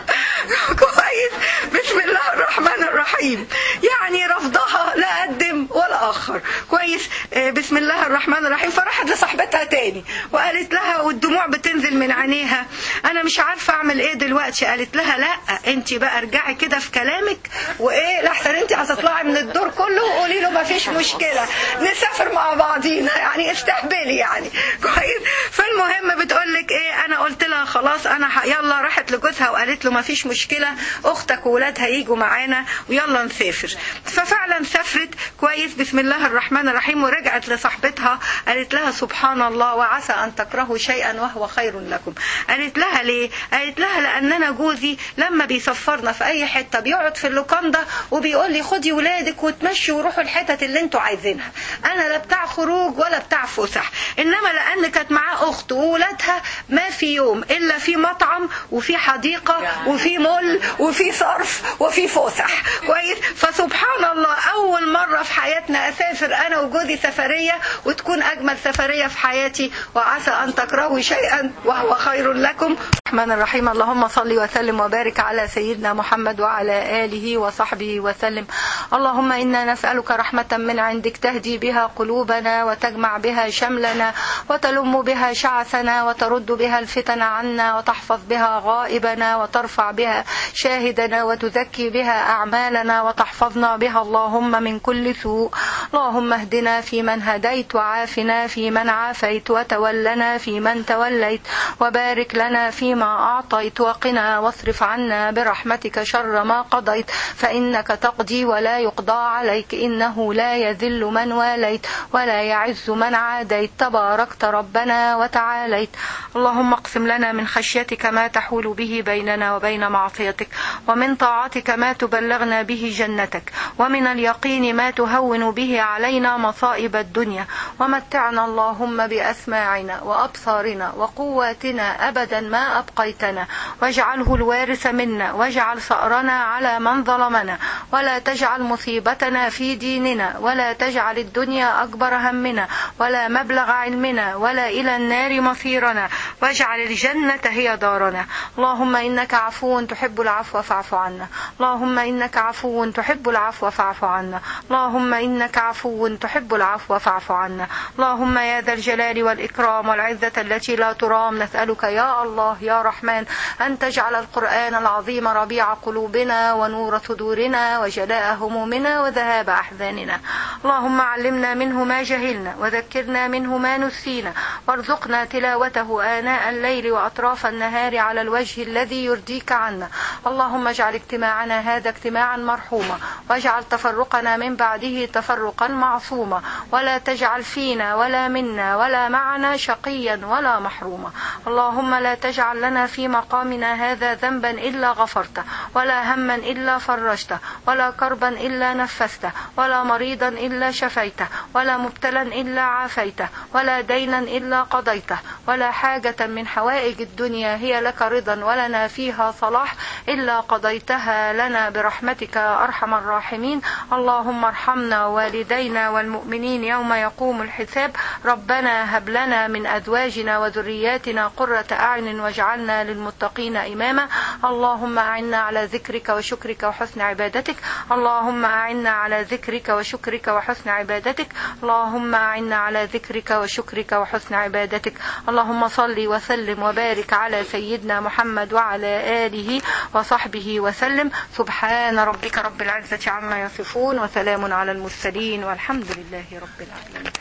كويس بسم الله الرحمن الرحيم يعني رفضها لا قدم ولا اخر كويس آه، بسم الله الرحمن الرحيم فراحت لصاحبتها تاني وقالت لها والدموع بتنزل من عينيها انا مش عارفه اعمل ايه دلوقتي قالت لها لا انت بقى ارجعي كده في كلامك وايه لحسن انت هتطلعي من الدور كله وقولي له ما فيش مشكله نسافر مع بعضينا يعني استهبلي يعني كويس فالمهم بتقول لك ايه انا قلت لها خلاص انا ح... يلا راحت لجوزها وقالت له ما فيش مشكله اختك وولادها يجوا معانا ويلا نسافر ففعلا سافرت كويس بسم الله الرحمن الرحيم ورجعت لصاحبتها قالت لها سبحان الله وعسى ان تكرهوا شيئا وهو خير لكم قالت لها ليه قالت لها لان انا جوزي لما بيسفرنا في اي حته بيقعد في اللوكاندا وبيقول لي خدي ولادك وتمشي وروحوا الحتت اللي انتوا عايزينها انا لا بتاع خروج ولا بتاع فسح انما لان كانت معاه اخت وولادها ما في يوم الا في مطعم وفي حديقه وفي مول وفي صرف وفي فسح كويس فسبحان الله اول مره في حياتنا اسافر انا وجوزي سفريه وتكون اجمل سفريه في حياتي وعسى ان تكرهوا شيئا وهو خير لكم الرحمن الرحيم اللهم صل وسلم وبارك على سيدنا محمد وعلى اله وصحبه وسلم اللهم انا نسالك رحمه من عندك تهدي بها قلوبنا وتجمع بها شملنا وتلم بها شعثنا وترد بها الفتن عنا وتحفظ بها غائبنا وترفع بها شاهدنا وتزكي بها اعمالنا وتحفظنا بها اللهم من كل سوء اللهم اهدنا فيمن هديت وعافنا فيمن عافيت وتولنا فيمن توليت وبارك لنا فيما أعطيت وقنا واصرف عنا برحمتك شر ما قضيت فإنك تقضي ولا يقضى عليك إنه لا يذل من واليت ولا يعز من عاديت تباركت ربنا وتعاليت اللهم اقسم لنا من خشيتك ما تحول به بيننا وبين معصيتك ومن طاعتك ما تبلغنا به جنتك ومن اليقين ما تهون به علينا مصائب الدنيا ومتعنا اللهم بأسماعنا وأبصارنا وقواتنا أبدا ما أبقيتنا واجعله الوارث منا واجعل ثأرنا على من ظلمنا ولا تجعل مصيبتنا في ديننا ولا تجعل الدنيا أكبر همنا ولا مبلغ علمنا ولا إلى النار مصيرنا واجعل الجنة هي دارنا اللهم إنك عفو تحب العفو فاعف عنا اللهم إنك عفو تحب العفو فاعف عنا اللهم إنك عفو تحب العفو فاعف عنا اللهم يا ذا الجلال والإكرام والعزة التي لا ترام نسألك يا الله يا رحمن أن تجعل القرآن العظيم ربيع قلوبنا ونور صدورنا وجلاء همومنا وذهاب أحزاننا اللهم علمنا منه ما جهلنا وذكرنا منه ما نسينا وارزقنا تلاوته آناء الليل وأطراف النهار على الوجه الذي يرضيك عنا اللهم اجعل اجتماعنا هذا اجتماعا مرحوما واجعل تفرقنا من بعده تفرقا معصوما ولا تجعل فينا ولا منا ولا معنا شقيا ولا محروما اللهم لا تجعل لنا في مقامنا هذا ذنبا إلا غفرته ولا هما إلا فرجته ولا كربا إلا نفسته ولا مريضا إلا شفيته ولا مبتلا إلا عافيته ولا دينا إلا قضيته ولا حاجة من حوائج الدنيا هي لك رضا ولنا فيها صلاح إلا قضيتها لنا برحمتك يا أرحم الراحمين اللهم ارحمنا والدينا والمؤمنين يوم يقوم الحساب ربنا هب لنا من أزواجنا وذرياتنا قرة أعين واجعلنا للمتقين إماما اللهم أعنا على ذكرك وشكرك وحسن عبادتك اللهم أعنا على ذكرك وشكرك وحسن عبادتك اللهم أعنا على ذكرك وشكرك وحسن عبادتك اللهم صل وسلم وبارك على سيدنا محمد وعلى آله وصحبه وسلم سبحان ربك رب العزة عما يصفون وسلام على المرسلين والحمد لله رب العالمين